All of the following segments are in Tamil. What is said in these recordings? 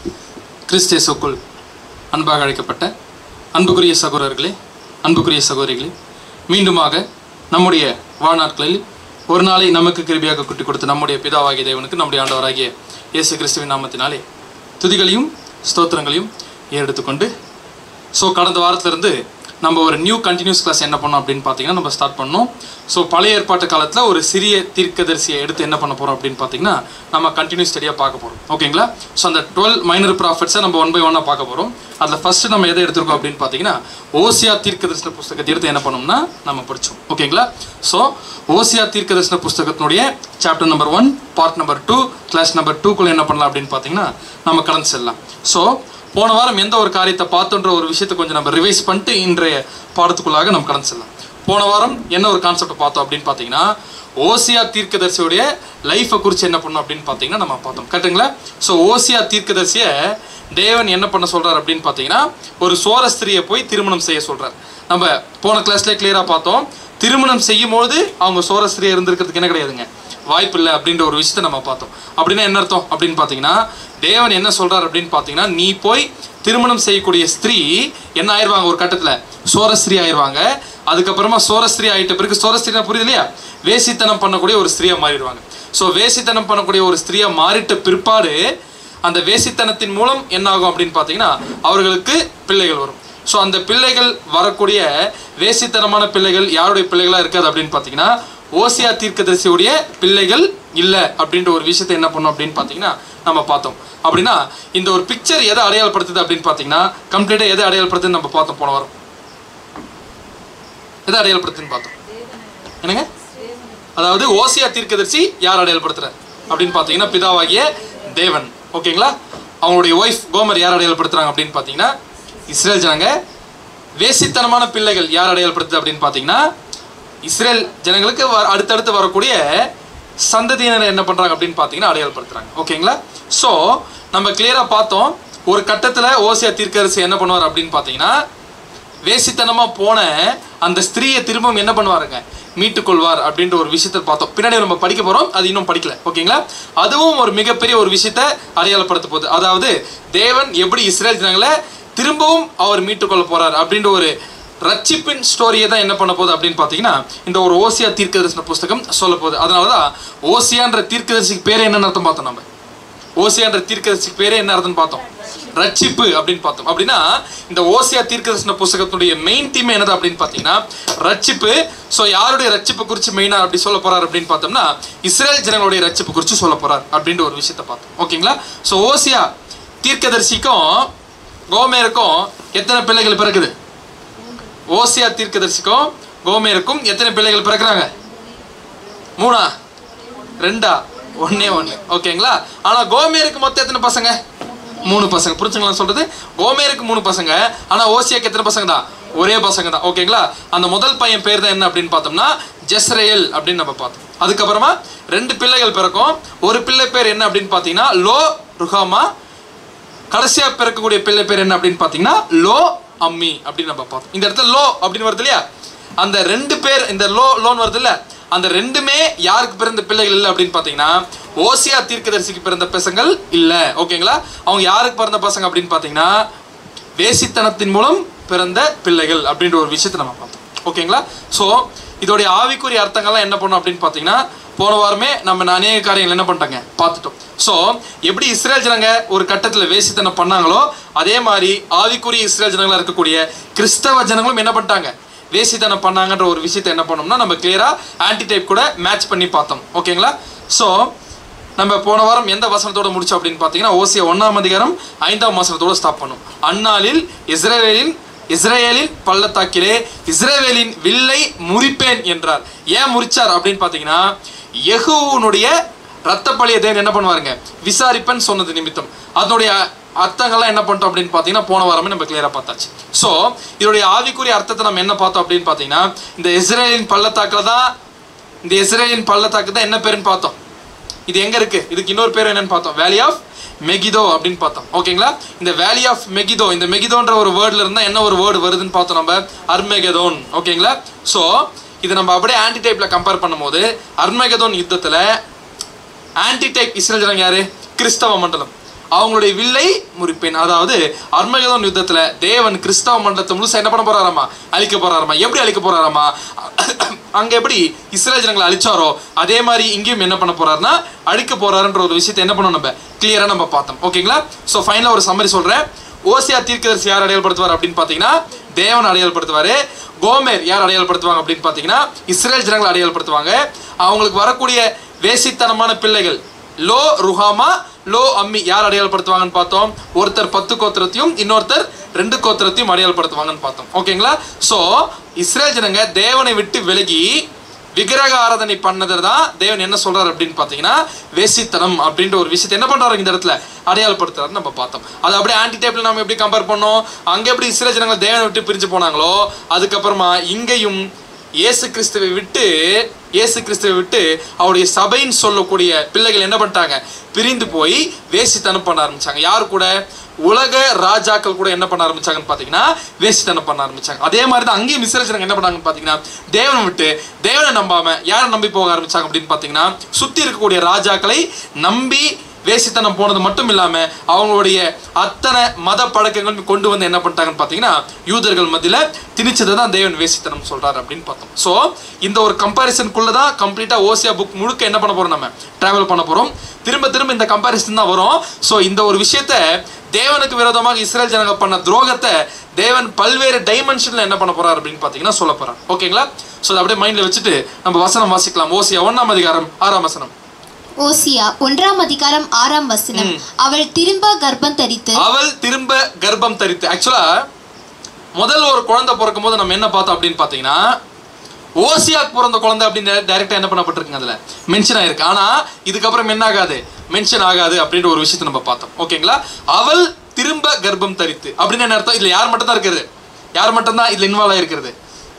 கிறிஸ்தேசுக்குள் அன்பாக அழைக்கப்பட்ட அன்புக்குரிய சகோதரர்களே அன்புக்குரிய சகோதரிகளே மீண்டுமாக நம்முடைய வாழ்நாட்களில் ஒரு நாளை நமக்கு கிருபியாக குட்டி கொடுத்த நம்முடைய பிதாவாகிய தேவனுக்கு நம்முடைய ஆண்டவராகிய இயேசு கிறிஸ்துவின் நாமத்தினாலே துதிகளையும் ஸ்தோத்திரங்களையும் ஏறெடுத்துக்கொண்டு ஸோ கடந்த வாரத்திலிருந்து நம்ம ஒரு நியூ கண்டினியூஸ் கிளாஸ் என்ன பண்ணோம் அப்படின்னு பார்த்தீங்கன்னா நம்ம ஸ்டார்ட் பண்ணோம் ஸோ பழைய ஏற்பாட்டு காலத்தில் ஒரு சிறிய தீர்க்கதரிசியை எடுத்து என்ன பண்ண போகிறோம் அப்படின்னு பார்த்தீங்கன்னா நம்ம கண்டினியூ ஸ்டடியாக பார்க்க போகிறோம் ஓகேங்களா ஸோ அந்த டுவெல் மைனர் ப்ராஃபிட்ஸை நம்ம ஒன் பை ஒன்னாக பார்க்க போகிறோம் அதில் ஃபஸ்ட்டு நம்ம எதை எடுத்திருக்கோம் அப்படின்னு பார்த்தீங்கன்னா ஓசியா தீர்க்கதரிசன புஸ்தகத்தை எடுத்து என்ன பண்ணோம்னா நம்ம படித்தோம் ஓகேங்களா ஸோ ஓசியா தீர்க்கதரிசன புஸ்தகத்தினுடைய chapter number one part number two class number டூக்குள்ளே என்ன பண்ணலாம் அப்படின்னு பார்த்தீங்கன்னா நம்ம கடந்து செல்லலாம் ஸோ போன வாரம் எந்த ஒரு காரியத்தை பார்த்தோன்ற ஒரு விஷயத்தை கொஞ்சம் நம்ம ரிவைஸ் பண்ணிட்டு இன்றைய பாடத்துக்குள்ளாக நம்ம கடந்து செல்லலாம் போன வாரம் என்ன ஒரு கான்செப்ட் பார்த்தோம் அப்படின்னு பார்த்தீங்கன்னா ஓசியா தீர்க்கதரிசியுடைய லைஃப்பை குறித்து என்ன பண்ணோம் அப்படின்னு பார்த்தீங்கன்னா நம்ம பார்த்தோம் கரெக்டுங்களா ஸோ ஓசியா தீர்க்கதரிசியை தேவன் என்ன பண்ண சொல்றார் அப்படின்னு பார்த்தீங்கன்னா ஒரு சோர ஸ்திரியை போய் திருமணம் செய்ய சொல்றார் நம்ம போன கிளாஸ்லேயே கிளியராக பார்த்தோம் திருமணம் செய்யும் போது அவங்க சோர ஸ்திரியை இருந்திருக்கிறதுக்கு என்ன கிடையாதுங்க வாய்ப்பு இல்லை அப்படின்ற ஒரு விஷயத்தை நம்ம பார்த்தோம் அப்படின்னா என்ன அர்த்தம் அப்படின்னு பார்த்தீங்கன்னா தேவன் என்ன சொல்றார் அப்படின்னு பார்த்தீங்கன்னா நீ போய் திருமணம் செய்யக்கூடிய ஸ்திரீ என்ன ஆயிடுவாங்க ஒரு கட்டத்தில் சோரஸ்திரி ஆயிடுவாங்க அதுக்கப்புறமா சோரஸ்திரி ஆயிட்ட பிறகு சோரஸ்திரினா புரியுது இல்லையா வேசித்தனம் பண்ணக்கூடிய ஒரு ஸ்திரியா மாறிடுவாங்க ஸோ வேசித்தனம் பண்ணக்கூடிய ஒரு ஸ்திரியா மாறிட்ட பிற்பாடு அந்த வேசித்தனத்தின் மூலம் என்ன ஆகும் அப்படின்னு பார்த்தீங்கன்னா அவர்களுக்கு பிள்ளைகள் வரும் ஸோ அந்த பிள்ளைகள் வரக்கூடிய வேசித்தனமான பிள்ளைகள் யாருடைய பிள்ளைகளாக இருக்காது அப்படின்னு பார்த்தீங்கன்னா ஓசியா தீர்க்கதரிசியுடைய பிள்ளைகள் இல்லை அப்படின்ற ஒரு விஷயத்தை என்ன பண்ணோம் அப்படின்னு பார்த்தீங்கன்னா நம்ம பார்த்தோம் அப்படின்னா இந்த ஒரு பிக்சர் எதை அடையாளப்படுத்துது அப்படின்னு பார்த்தீங்கன்னா கம்ப்ளீட்டாக எதை அடையாளப்படுத்துன்னு நம்ம பார்த்தோம் போன வாரம் எதை அடையாளப்படுத்துன்னு பார்த்தோம் என்னங்க அதாவது ஓசியா தீர்க்கதரிசி யார் அடையாளப்படுத்துறார் அப்படின்னு பார்த்தீங்கன்னா பிதாவாகிய தேவன் ஓகேங்களா அவங்களுடைய ஒய்ஃப் கோமர் யார் அடையாளப்படுத்துறாங்க அப்படின்னு பார்த்தீங்கன்னா இஸ்ரேல் ஜனங்க வேசித்தனமான பிள்ளைகள் யார் அடையாளப்படுத்துது அப்படின்னு பார்த்தீங்கன்னா இஸ்ரேல் ஜனங்களுக்கு வ- அடுத்தடுத்து வரக்கூடிய சந்ததியினர் என்ன பண்ணுறாங்க அப்படின்னு பார்த்தீங்கன்னா அடையாளப்படுத்துறாங்க ஓகேங்களா ஸோ நம்ம கிளியராக பார்த்தோம் ஒரு கட்டத்தில் ஓசியா தீர்க்கரசி என்ன பண்ணுவார் அப்படின்னு பார்த்தீங்கன்னா வேசித்தனமா போன அந்த ஸ்திரீயை திரும்பவும் என்ன பண்ணுவாருங்க மீட்டுக்கொள்வார் அப்படின்ற ஒரு விஷயத்தை பார்த்தோம் பின்னாடி நம்ம படிக்க போறோம் அது இன்னும் படிக்கல ஓகேங்களா அதுவும் ஒரு மிகப்பெரிய ஒரு விஷயத்தை அடையாளப்படுத்த போகுது அதாவது தேவன் எப்படி இஸ்ரேல் ஜனங்களை திரும்பவும் அவர் மீட்டுக்கொள்ள போறார் அப்படின்ற ஒரு ரட்சிப்பின் ஸ்டோரியை தான் என்ன பண்ண போகுது அப்படின்னு பார்த்தீங்கன்னா இந்த ஒரு ஓசியா தீர்க்கதரிசன புஸ்தகம் சொல்ல போகுது அதனால தான் ஓசியான்ற தீர்க்கதரிசிக்கு பேரே என்னன்னு அர்த்தம் பார்த்தோம் நம்ம ஓசியான்ற தீர்க்கதரிசிக்கு பேரே என்ன அர்த்தம்னு பார்த்தோம் ரட்சிப்பு அப்படின்னு பார்த்தோம் அப்படின்னா இந்த ஓசியா தீர்க்கதரிசன புஸ்தகத்துடைய மெயின் தீம் என்னது அப்படின்னு பார்த்தீங்கன்னா ரட்சிப்பு ஸோ யாருடைய ரட்சிப்பு குறித்து மெயினாக அப்படி சொல்ல போறார் அப்படின்னு பார்த்தோம்னா இஸ்ரேல் ஜனங்களுடைய ரட்சிப்பு குறித்து சொல்ல போறார் அப்படின்ற ஒரு விஷயத்தை பார்த்தோம் ஓகேங்களா ஸோ ஓசியா தீர்க்கதரிசிக்கும் கோமேருக்கும் எத்தனை பிள்ளைகள் பிறக்குது ஓசியா தீர்க்கதரிசிக்கும் கோமேருக்கும் எத்தனை பிள்ளைகள் பிறக்குறாங்க மூணா ரெண்டா ஒண்ணே ஒன்று ஓகேங்களா ஆனால் கோமேருக்கு மொத்தம் எத்தனை பசங்க மூணு பசங்க புரிஞ்சுங்களா சொல்றது கோமேருக்கு மூணு பசங்க ஆனால் ஓசியாக்கு எத்தனை பசங்க தான் ஒரே பசங்க தான் ஓகேங்களா அந்த முதல் பையன் பேர் தான் என்ன அப்படின்னு பார்த்தோம்னா ஜெஸ்ரேல் அப்படின்னு நம்ம பார்த்தோம் அதுக்கப்புறமா ரெண்டு பிள்ளைகள் பிறக்கும் ஒரு பிள்ளை பேர் என்ன அப்படின்னு பார்த்தீங்கன்னா லோ ருஹாமா கடைசியா பிறக்கக்கூடிய பிள்ளை பேர் என்ன அப்படின்னு பார்த்தீங்கன்னா லோ அம்மி அப்படின்னு நம்ம பார்த்தோம் இந்த இடத்துல லோ அப்படின்னு வருது இல்லையா அந்த ரெண்டு பேர் இந்த லோ லோன் வருது இல்ல அந்த ரெண்டுமே யாருக்கு பிறந்த பிள்ளைகள் இல்லை அப்படின்னு பார்த்தீங்கன்னா ஓசியா தீர்க்கதரிசிக்கு பிறந்த பசங்கள் இல்லை ஓகேங்களா அவங்க யாருக்கு பிறந்த பசங்க அப்படின்னு பார்த்தீங்கன்னா வேசித்தனத்தின் மூலம் பிறந்த பிள்ளைகள் அப்படின்ற ஒரு விஷயத்தை நம்ம பார்த்தோம் ஓகேங்களா ஸோ இதோடைய ஆவிக்குரிய அர்த்தங்கள்லாம் என்ன பண்ணோம் அப்படின்னு பார்த்தீங்கன்னா போன வாரமே நம்ம அநேக காரியங்கள் என்ன பண்ணிட்டாங்க பார்த்துட்டோம் ஸோ எப்படி இஸ்ரேல் ஜனங்க ஒரு கட்டத்தில் வேசித்தனம் பண்ணாங்களோ அதே மாதிரி ஆவிக்குரிய இஸ்ரேல் ஜனங்களா இருக்கக்கூடிய கிறிஸ்தவ ஜனங்களும் என்ன பண்ணிட்டாங்க வேசித்தனம் பண்ணாங்கன்ற ஒரு விஷயத்தை என்ன பண்ணோம்னா நம்ம கிளியராக ஆன்டிடைப் கூட மேட்ச் பண்ணி பார்த்தோம் ஓகேங்களா ஸோ நம்ம போன வாரம் எந்த வசனத்தோட முடிச்சோம் அப்படின்னு பார்த்தீங்கன்னா ஓசிய ஒன்றாம் அதிகாரம் ஐந்தாம் வசனத்தோட ஸ்டாப் பண்ணோம் அந்நாளில் இஸ்ரேலின் இஸ்ரேலின் பள்ளத்தாக்கிலே இஸ்ரேவேலின் வில்லை முறிப்பேன் என்றார் ஏன் முறிச்சார் அப்படின்னு பார்த்தீங்கன்னா யெகூவுனுடைய ரத்த பழிய தேவன் என்ன பண்ணுவாருங்க விசாரிப்பேன்னு சொன்னது நிமித்தம் அதனுடைய அர்த்தங்கள்லாம் என்ன பண்ணிட்டோம் அப்படின்னு பார்த்தீங்கன்னா போன வாரமே நம்ம கிளியராக பார்த்தாச்சு ஸோ இதோடைய ஆவிக்குரிய அர்த்தத்தை நம்ம என்ன பார்த்தோம் அப்படின்னு பார்த்தீங்கன்னா இந்த இஸ்ரேலின் பள்ளத்தாக்கில் தான் இந்த இஸ்ரேலின் பள்ளத்தாக்கு தான் என்ன பேருன்னு பார்த்தோம் இது எங்க இருக்கு இதுக்கு இன்னொரு பேர் என்னன்னு பார்த்தோம் வேலி ஆஃப் மெகிதோ அப்படின்னு பார்த்தோம் ஓகேங்களா இந்த வேலி ஆஃப் மெகிதோ இந்த மெகிதோன்ற ஒரு வேர்ட்ல இருந்தா என்ன ஒரு வேர்டு வருதுன்னு பார்த்தோம் நம்ம அர்மெகதோன் ஓகேங்களா ஸோ இது நம்ம அப்படியே ஆன்டி டைப்ல கம்பேர் பண்ணும்போது அர்மெகதோன் யுத்தத்துல ஆன்டி டைப் இஸ்ரேல் ஜனங்க யாரு கிறிஸ்தவ மண்டலம் அவங்களுடைய வில்லை முறிப்பேன் அதாவது அர்மகதோன் யுத்தத்துல தேவன் கிறிஸ்தவ மண்டலத்தை முழுசா என்ன பண்ண போறாராமா அழிக்க போறாராமா எப்படி அழிக்க போறாராமா அங்க எப்படி இஸ்ரேல் ஜனங்களை அழிச்சாரோ அதே மாதிரி இங்கேயும் என்ன பண்ண போறாருன்னா அழிக்க போறாருன்ற ஒரு விஷயத்தை என்ன பண்ணணும் நம்ம கிளியரா நம்ம பார்த்தோம் ஓகேங்களா ஸோ ஃபைனலாக ஒரு சம்மரி சொல்றேன் ஓசியா தீர்க்கதரிசி யார் அடையாளப்படுத்துவார் அப்படின்னு பார்த்தீங்கன்னா தேவன் அடையாளப்படுத்துவாரு கோமேர் யார் அடையாளப்படுத்துவாங்க அப்படின்னு பார்த்தீங்கன்னா இஸ்ரேல் ஜனங்களை அடையாளப்படுத்துவாங்க அவங்களுக்கு வரக்கூடிய வேசித்தனமான பிள்ளைகள் லோ ருஹாமா லோ அம்மி யார் அடையாளப்படுத்துவாங்கன்னு பார்த்தோம் ஒருத்தர் பத்து கோத்திரத்தையும் இன்னொருத்தர் ரெண்டு கோத்திரத்தையும் அடையாளப்படுத்துவாங்கன்னு பார்த்தோம் ஓகேங்களா ஸோ இஸ்ரேல் ஜனங்க தேவனை விட்டு விலகி விக்கிரக ஆராதனை பண்ணது தான் தேவன் என்ன சொல்றாரு அப்படின்னு பார்த்தீங்கன்னா வேசித்தனம் அப்படின்ற ஒரு விஷயத்தை என்ன பண்றாரு இந்த இடத்துல அடையாளப்படுத்துறாரு நம்ம பார்த்தோம் அது அப்படியே ஆன்டி டேப்ல நம்ம எப்படி கம்பேர் பண்ணோம் அங்க எப்படி இஸ்ரேல் ஜனங்கள் தேவனை விட்டு பிரிஞ்சு போனாங்களோ அதுக்கப்புறமா இங்கேயும் இயேசு கிறிஸ்துவை விட்டு இயேசு கிறிஸ்துவை விட்டு அவருடைய சபைன்னு சொல்லக்கூடிய பிள்ளைகள் என்ன பண்ணிட்டாங்க பிரிந்து போய் வேசித்தனம் பண்ண ஆரம்பிச்சாங்க யார் கூட உலக ராஜாக்கள் கூட என்ன பண்ண ஆரம்பிச்சாங்கன்னு பார்த்தீங்கன்னா வேசித்தனம் பண்ண ஆரம்பிச்சாங்க அதே மாதிரி தான் அங்கேயும் விசேஷங்க என்ன பண்ணாங்கன்னு பார்த்தீங்கன்னா தேவனை விட்டு தேவனை நம்பாம யாரை நம்பி போக ஆரம்பிச்சாங்க அப்படின்னு பார்த்தீங்கன்னா சுற்றி இருக்கக்கூடிய ராஜாக்களை நம்பி வேசித்தனம் போனது மட்டும் இல்லாம அவங்களுடைய அத்தனை மத பழக்கங்களும் கொண்டு வந்து என்ன பண்ணிட்டாங்கன்னு பார்த்தீங்கன்னா யூதர்கள் மத்தியில திணிச்சதை தான் தேவன் வேசித்தனம் சொல்றாரு அப்படின்னு பார்த்தோம் ஸோ இந்த ஒரு கம்பாரிசனுக்குள்ள தான் கம்ப்ளீட்டா ஓசியா புக் முழுக்க என்ன பண்ண போறோம் நம்ம டிராவல் பண்ண போறோம் திரும்ப திரும்ப இந்த கம்பாரிசன் தான் வரும் ஸோ இந்த ஒரு விஷயத்த தேவனுக்கு விரோதமாக இஸ்ரேல் ஜனங்க பண்ண துரோகத்தை தேவன் பல்வேறு டைமென்ஷன்ல என்ன பண்ண போறாரு அப்படின்னு பார்த்தீங்கன்னா சொல்ல போறார் ஓகேங்களா ஸோ அதை அப்படியே மைண்ட்ல வச்சுட்டு நம்ம வசனம் வாசிக்கலாம் ஓசியா ஒன்னாம் அதிகாரம் ஆறாம் வசனம் ஓசியா ஒன்றாம் அதிகாரம் ஆறாம் வசனம் அவள் திரும்ப கர்ப்பம் தரித்து அவள் திரும்ப கர்ப்பம் தரித்து ஆக்சுவலா முதல் ஒரு குழந்தை பிறக்கும் போது நம்ம என்ன பார்த்தோம் அப்படின்னு பார்த்தீங்கன்னா ஓசியாக்கு பிறந்த குழந்தை அப்படின்னு டைரக்டா என்ன பண்ணப்பட்டிருக்குங்க அதுல மென்ஷன் ஆயிருக்கு ஆனா இதுக்கப்புறம் என்ன ஆகாது மென்ஷன் ஆகாது அப்படின்ற ஒரு விஷயத்தை நம்ம பார்த்தோம் ஓகேங்களா அவள் திரும்ப கர்ப்பம் தரித்து அப்படின்னு என்ன அர்த்தம் இதுல யார் மட்டும் தான் இருக்கிறது யார் மட்டும் தான் இதுல இன்வால்வ் ஆயிருக்கிறது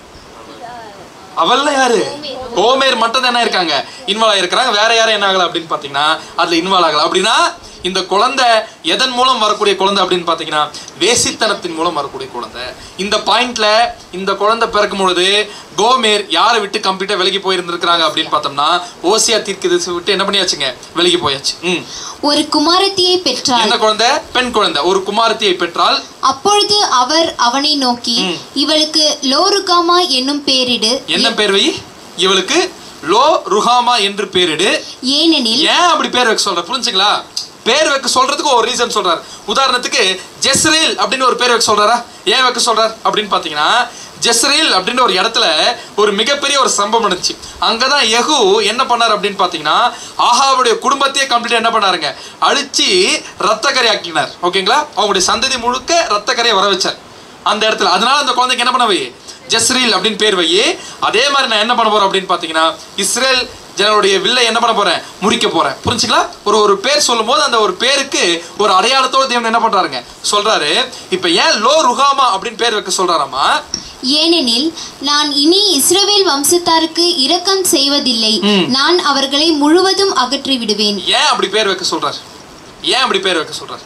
அவள்ல யாரு ஓமேர் மட்டும் தான் என்ன இருக்காங்க இன்வால்வ் ஆயிருக்கிறாங்க வேற யாரும் என்ன ஆகல அப்படின்னு பாத்தீங்கன்னா அதுல இன்வால்வ் ஆகல அப்படின்னா இந்த குழந்தை எதன் மூலம் வரக்கூடிய குழந்தை அப்படின்னு பாத்தீங்கன்னா வேசித்தனத்தின் மூலம் வரக்கூடிய குழந்தை இந்த பாயிண்ட்ல இந்த குழந்தை பிறக்கும் பொழுது கோமேர் யாரை விட்டு கம்ப்ளீட்டா விலகி போயிருந்திருக்கிறாங்க அப்படின்னு பார்த்தோம்னா ஓசியா தீர்க்கதரிசி விட்டு என்ன பண்ணியாச்சுங்க விலகி போயாச்சு ம் ஒரு குமாரத்தியை பெற்றாள் என்ன குழந்தை பெண் குழந்தை ஒரு குமாரத்தியை பெற்றால் அப்பொழுது அவர் அவனை நோக்கி இவளுக்கு லோருகாமா என்னும் பேரிடு என்ன பேர் வை இவளுக்கு லோ ருஹாமா என்று பேரிடு ஏனெனில் ஏன் அப்படி பேர் வைக்க சொல்ற புரிஞ்சுங்களா பேர் வைக்க சொல்றதுக்கு ஒரு ரீசன் சொல்றாரு உதாரணத்துக்கு ஜெஸ்ரேல் அப்படின்னு ஒரு பேர் வைக்க சொல்றாரா ஏன் வைக்க சொல்றார் அப்படின்னு பாத்தீங்கன்னா ஜெஸ்ரேல் அப்படின்ற ஒரு இடத்துல ஒரு மிகப்பெரிய ஒரு சம்பவம் நடந்துச்சு அங்கதான் யெகூ என்ன பண்ணார் அப்படின்னு பாத்தீங்கன்னா ஆகாவுடைய குடும்பத்தையே கம்ப்ளீட்டா என்ன பண்ணாருங்க அழிச்சு ரத்தக்கரை ஆக்கினார் ஓகேங்களா அவங்களுடைய சந்ததி முழுக்க ரத்தக்கரையை வர வச்சார் அந்த இடத்துல அதனால அந்த குழந்தைக்கு என்ன பண்ண வை ஜஸ்ரீல் அப்படின்னு பேர் வை அதே மாதிரி நான் என்ன பண்ண போறேன் அப்படின்னு பாத்தீங்கன்னா இஸ்ரேல் ஜனங்களுடைய வில்லை என்ன பண்ண போறேன் முறிக்க போறேன் புரிஞ்சுங்களா ஒரு ஒரு பேர் சொல்லும் போது அந்த ஒரு பேருக்கு ஒரு அடையாளத்தோட தேவன் என்ன பண்றாருங்க சொல்றாரு இப்ப ஏன் லோ ருகாமா அப்படின்னு பேர் வைக்க சொல்றாராமா ஏனெனில் நான் இனி இஸ்ரவேல் வம்சத்தாருக்கு இரக்கம் செய்வதில்லை நான் அவர்களை முழுவதும் அகற்றி விடுவேன் ஏன் அப்படி பேர் வைக்க சொல்றாரு ஏன் அப்படி பேர் வைக்க சொல்றாரு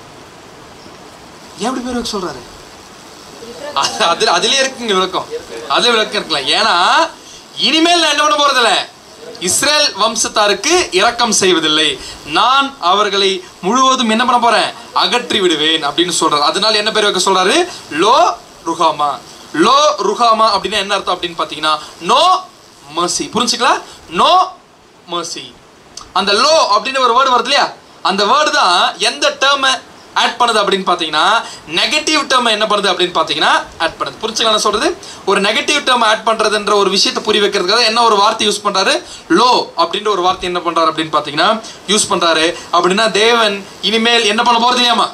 ஏன் அப்படி பேர் வைக்க சொல்றாரு அது அதுல அதுலயே இருக்குங்க விளக்கம் அதுல விளக்கம் இருக்கலாம் ஏன்னா இனிமேல் நான் என்ன பண்ண போறதில்ல இஸ்ரேல் வம்சத்தாருக்கு இரக்கம் செய்வதில்லை நான் அவர்களை முழுவதும் என்ன பண்ண போறேன் அகற்றி விடுவேன் அப்படின்னு சொல்றாரு அதனால என்ன பேர் வைக்க சொல்றாரு லோ ருஹாமா லோ ருஹாமா அப்படின்னா என்ன அர்த்தம் அப்படின்னு பாத்தீங்கன்னா நோ மர்சி புரிஞ்சுக்கலாம் நோ மர்சி அந்த லோ அப்படின்னு ஒரு வேர்டு வருது இல்லையா அந்த வேர்டு தான் எந்த டேர்மை ஆட் பண்ணுது அப்படின்னு பார்த்தீங்கன்னா நெகட்டிவ் டேர்ம் என்ன பண்ணுது அப்படின்னு பார்த்தீங்கன்னா ஆட் பண்ணுது புரிச்சுக்கலாம் நான் சொல்றது ஒரு நெகட்டிவ் டேர்ம் ஆட் பண்றதுன்ற ஒரு விஷயத்தை புரிய வைக்கிறதுக்காக என்ன ஒரு வார்த்தை யூஸ் பண்றாரு லோ அப்படின்ற ஒரு வார்த்தை என்ன பண்றாரு அப்படின்னு பார்த்தீங்கன்னா யூஸ் பண்றாரு அப்படின்னா தேவன் இனிமேல் என்ன பண்ண போறது இல்லையாமா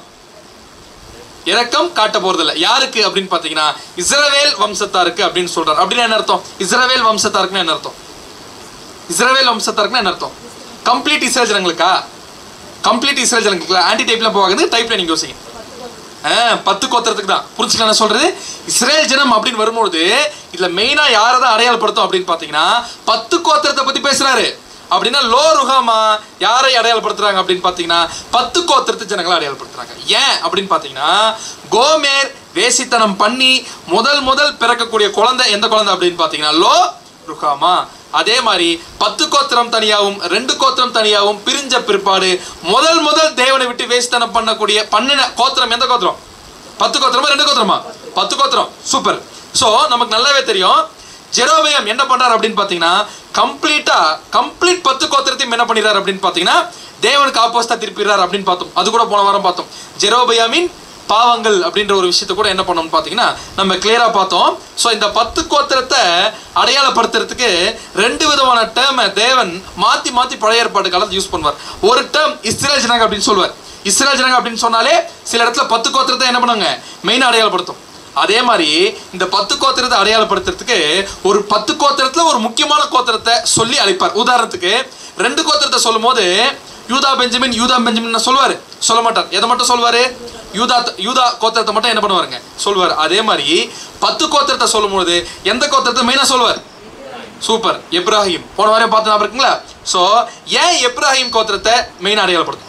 இரக்கம் காட்ட போறதில்ல யாருக்கு அப்படின்னு பார்த்தீங்கன்னா இஸ்ரவேல் வம்சத்தாருக்கு அப்படின்னு சொல்றாரு அப்படின்னு என்ன அர்த்தம் இஸ்ரவேல் வம்சத்தாருக்குன்னு என்ன அர்த்தம் இஸ்ரவேல் வம்சத்தாருக்குன்னா என்ன அர்த்தம் கம்ப்ளீட் இஸ்ரேல் ஜனங்களுக்கா கம்ப்ளீட் இஸ்ரேல் ஜனங்களுக்கு ஆன்டி டைப்ல போகாது டைப்ல நீங்க யோசிங்க ஆ, பத்து கோத்திரத்துக்கு தான் புரிஞ்சுக்கலாம் நான் சொல்றது இஸ்ரேல் ஜனம் அப்படின்னு வரும்பொழுது இதுல மெயினா யாரை தான் அடையாளப்படுத்தும் அப்படின்னு பாத்தீங்கன்னா பத்து கோத்திரத்தை பத்தி பேசுறாரு அப்படின்னா லோ ருகாமா யாரை அடையாளப்படுத்துறாங்க அப்படின்னு பாத்தீங்கன்னா பத்து கோத்திரத்து ஜனங்களை அடையாளப்படுத்துறாங்க ஏன் அப்படின்னு பாத்தீங்கன்னா கோமேர் வேசித்தனம் பண்ணி முதல் முதல் பிறக்கக்கூடிய குழந்தை எந்த குழந்தை அப்படின்னு பாத்தீங்கன்னா லோ ருகாமா அதே மாதிரி பத்து கோத்திரம் தனியாகவும் ரெண்டு கோத்திரம் தனியாகவும் பிரிஞ்ச பிற்பாடு முதல் முதல் தேவனை விட்டு வேஸ்தனம் பண்ணக்கூடிய பண்ணின கோத்திரம் எந்த கோத்திரம் பத்து கோத்திரமா ரெண்டு கோத்திரமா பத்து கோத்திரம் சூப்பர் ஸோ நமக்கு நல்லாவே தெரியும் ஜெரோபயம் என்ன பண்றாரு அப்படின்னு பார்த்தீங்கன்னா கம்ப்ளீட்டா கம்ப்ளீட் பத்து கோத்திரத்தையும் என்ன பண்ணிடுறாரு அப்படின்னு பார்த்தீங்கன்னா தேவனுக்கு ஆப்போசிட்டா திருப்பிடுறாரு அப்படின்னு பார்த்தோம் அது கூட போன வாரம் பார்த்தோம் ஜெரோபயாமின் பாவங்கள் அப்படின்ற ஒரு விஷயத்தை கூட என்ன பண்ணோம்னு பார்த்தீங்கன்னா நம்ம கிளியரா பார்த்தோம் ஸோ இந்த பத்து கோத்திரத்தை அடையாளப்படுத்துறதுக்கு ரெண்டு விதமான டேர்மை தேவன் மாத்தி மாத்தி பழைய ஏற்பாடு காலத்தில் யூஸ் பண்ணுவார் ஒரு டேர்ம் இஸ்ரேல் ஜனங்க அப்படின்னு சொல்லுவார் இஸ்ரேல் ஜனங்க அப்படின்னு சொன்னாலே சில இடத்துல பத்து கோத்திரத்தை என்ன பண்ணுவாங்க மெயினாக அடையாளப்படுத்தும் அதே மாதிரி இந்த பத்து கோத்திரத்தை அடையாளப்படுத்துறதுக்கு ஒரு பத்து கோத்திரத்துல ஒரு முக்கியமான கோத்திரத்தை சொல்லி அழைப்பார் உதாரணத்துக்கு ரெண்டு கோத்திரத்தை சொல்லும்போது யூதா பெஞ்சமின் யூதா பெஞ்சமின் சொல்லுவாரு சொல்ல மாட்டார் எதை மட்டும் சொல்லுவாரு யூதா யூதா கோத்திரத்தை மட்டும் என்ன பண்ணுவாருங்க சொல்லுவார் அதே மாதிரி பத்து கோத்திரத்தை சொல்லும்போது எந்த கோத்திரத்தை மெயினாக சொல்லுவார் சூப்பர் எப்ராஹிம் போன வாரம் பார்த்து ஞாபகம் இருக்குங்களா ஸோ ஏன் எப்ராஹிம் கோத்திரத்தை மெயின் அடையாளப்படுத்தும்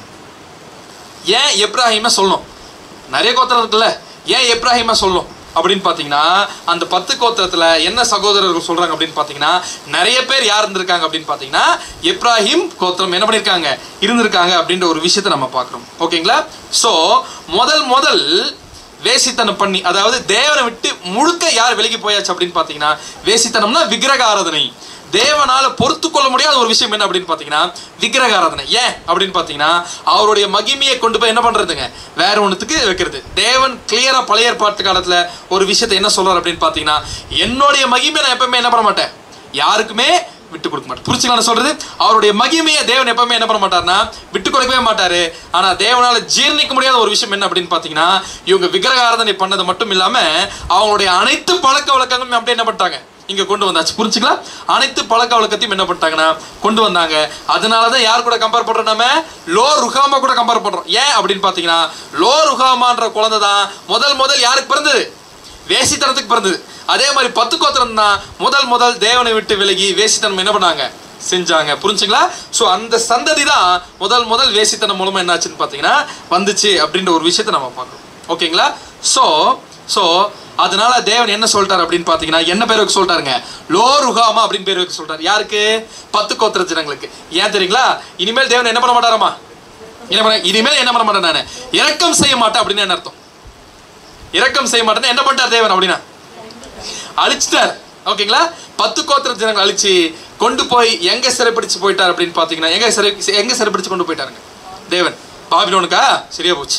ஏன் எப்ராஹிமை சொல்லணும் நிறைய கோத்திரம் இருக்குல்ல ஏன் எப்ராஹிமை சொல்லணும் அப்படின்னு பார்த்தீங்கன்னா அந்த பத்து கோத்திரத்தில் என்ன சகோதரர்கள் சொல்கிறாங்க அப்படின்னு பார்த்தீங்கன்னா நிறைய பேர் யார் இருந்திருக்காங்க அப்படின்னு பார்த்தீங்கன்னா எப்ராஹிம் கோத்திரம் என்ன பண்ணியிருக்காங்க இருந்திருக்காங்க அப்படின்ற ஒரு விஷயத்தை நம்ம பார்க்குறோம் ஓகேங்களா ஸோ முதல் முதல் வேசித்தனம் பண்ணி அதாவது தேவனை விட்டு முழுக்க யார் விலகி போயாச்சு அப்படின்னு பார்த்தீங்கன்னா வேசித்தனம்னா விக்கிரக ஆராதனை தேவனால பொறுத்து கொள்ள முடியாத ஒரு விஷயம் என்ன அப்படின்னு பார்த்தீங்கன்னா விக்கிரக ஆராதனை ஏன் அப்படின்னு பார்த்தீங்கன்னா அவருடைய மகிமையை கொண்டு போய் என்ன பண்றதுங்க வேற ஒன்றுத்துக்கு வைக்கிறது தேவன் கிளியரா பழைய ஏற்பாட்டு காலத்துல ஒரு விஷயத்தை என்ன சொல்றாரு அப்படின்னு பார்த்தீங்கன்னா என்னுடைய மகிமையை நான் எப்பவுமே என்ன பண்ண மாட்டேன் யாருக்குமே விட்டு கொடுக்க மாட்டேன் புரிச்சுங்களா நான் சொல்றது அவருடைய மகிமையை தேவன் எப்பவுமே என்ன பண்ண மாட்டார்னா விட்டு கொடுக்கவே மாட்டாரு ஆனா தேவனால ஜீர்ணிக்க முடியாத ஒரு விஷயம் என்ன அப்படின்னு பார்த்தீங்கன்னா இவங்க விக்கிரக ஆராதனை பண்ணது மட்டும் இல்லாம அவங்களுடைய அனைத்து பழக்க வழக்கங்களும் அப்படியே என்ன பண்ணிட்டாங்க இங்க கொண்டு வந்தாச்சு புரிஞ்சுக்கலாம் அனைத்து பழக்க வழக்கத்தையும் என்ன பண்ணிட்டாங்கன்னா கொண்டு வந்தாங்க அதனால தான் யார் கூட கம்பேர் பண்றோம் நம்ம லோ ருகாமா கூட கம்பேர் பண்றோம் ஏன் அப்படின்னு பார்த்தீங்கன்னா லோ ருகாமான்ற குழந்தை தான் முதல் முதல் யாருக்கு பிறந்தது வேசித்தனத்துக்கு பிறந்தது அதே மாதிரி பத்து கோத்திரம் தான் முதல் முதல் தேவனை விட்டு விலகி வேசித்தனம் என்ன பண்ணாங்க செஞ்சாங்க புரிஞ்சுங்களா ஸோ அந்த சந்ததி தான் முதல் முதல் வேசித்தனம் மூலமா என்னாச்சுன்னு பார்த்தீங்கன்னா வந்துச்சு அப்படின்ற ஒரு விஷயத்தை நம்ம பார்க்கணும் ஓகேங்களா ஸோ ஸோ அதனால தேவன் என்ன சொல்லிட்டார் அப்படின்னு பார்த்தீங்கன்னா என்ன பேர் வைக்க சொல்லிட்டாருங்க லோ ருகாமா அப்படின்னு பேர் வைக்க சொல்லிட்டாரு யாருக்கு பத்து கோத்திர ஜனங்களுக்கு ஏன் தெரியுங்களா இனிமேல் தேவன் என்ன பண்ண மாட்டாராமா என்ன பண்ண இனிமேல் என்ன பண்ண மாட்டேன் நான் இரக்கம் செய்ய மாட்டேன் அப்படின்னு என்ன அர்த்தம் இரக்கம் செய்ய மாட்டேன்னு என்ன பண்ணிட்டார் தேவன் அப்படின்னா அழிச்சிட்டார் ஓகேங்களா பத்து கோத்திர ஜனங்கள் அழிச்சு கொண்டு போய் எங்க சிறைப்பிடிச்சு போயிட்டார் அப்படின்னு பார்த்தீங்கன்னா எங்க சிறை எங்க சிறைப்பிடிச்சு கொண்டு போயிட்டாருங்க தேவன் பாபிலோனுக்கா சரியா போச்சு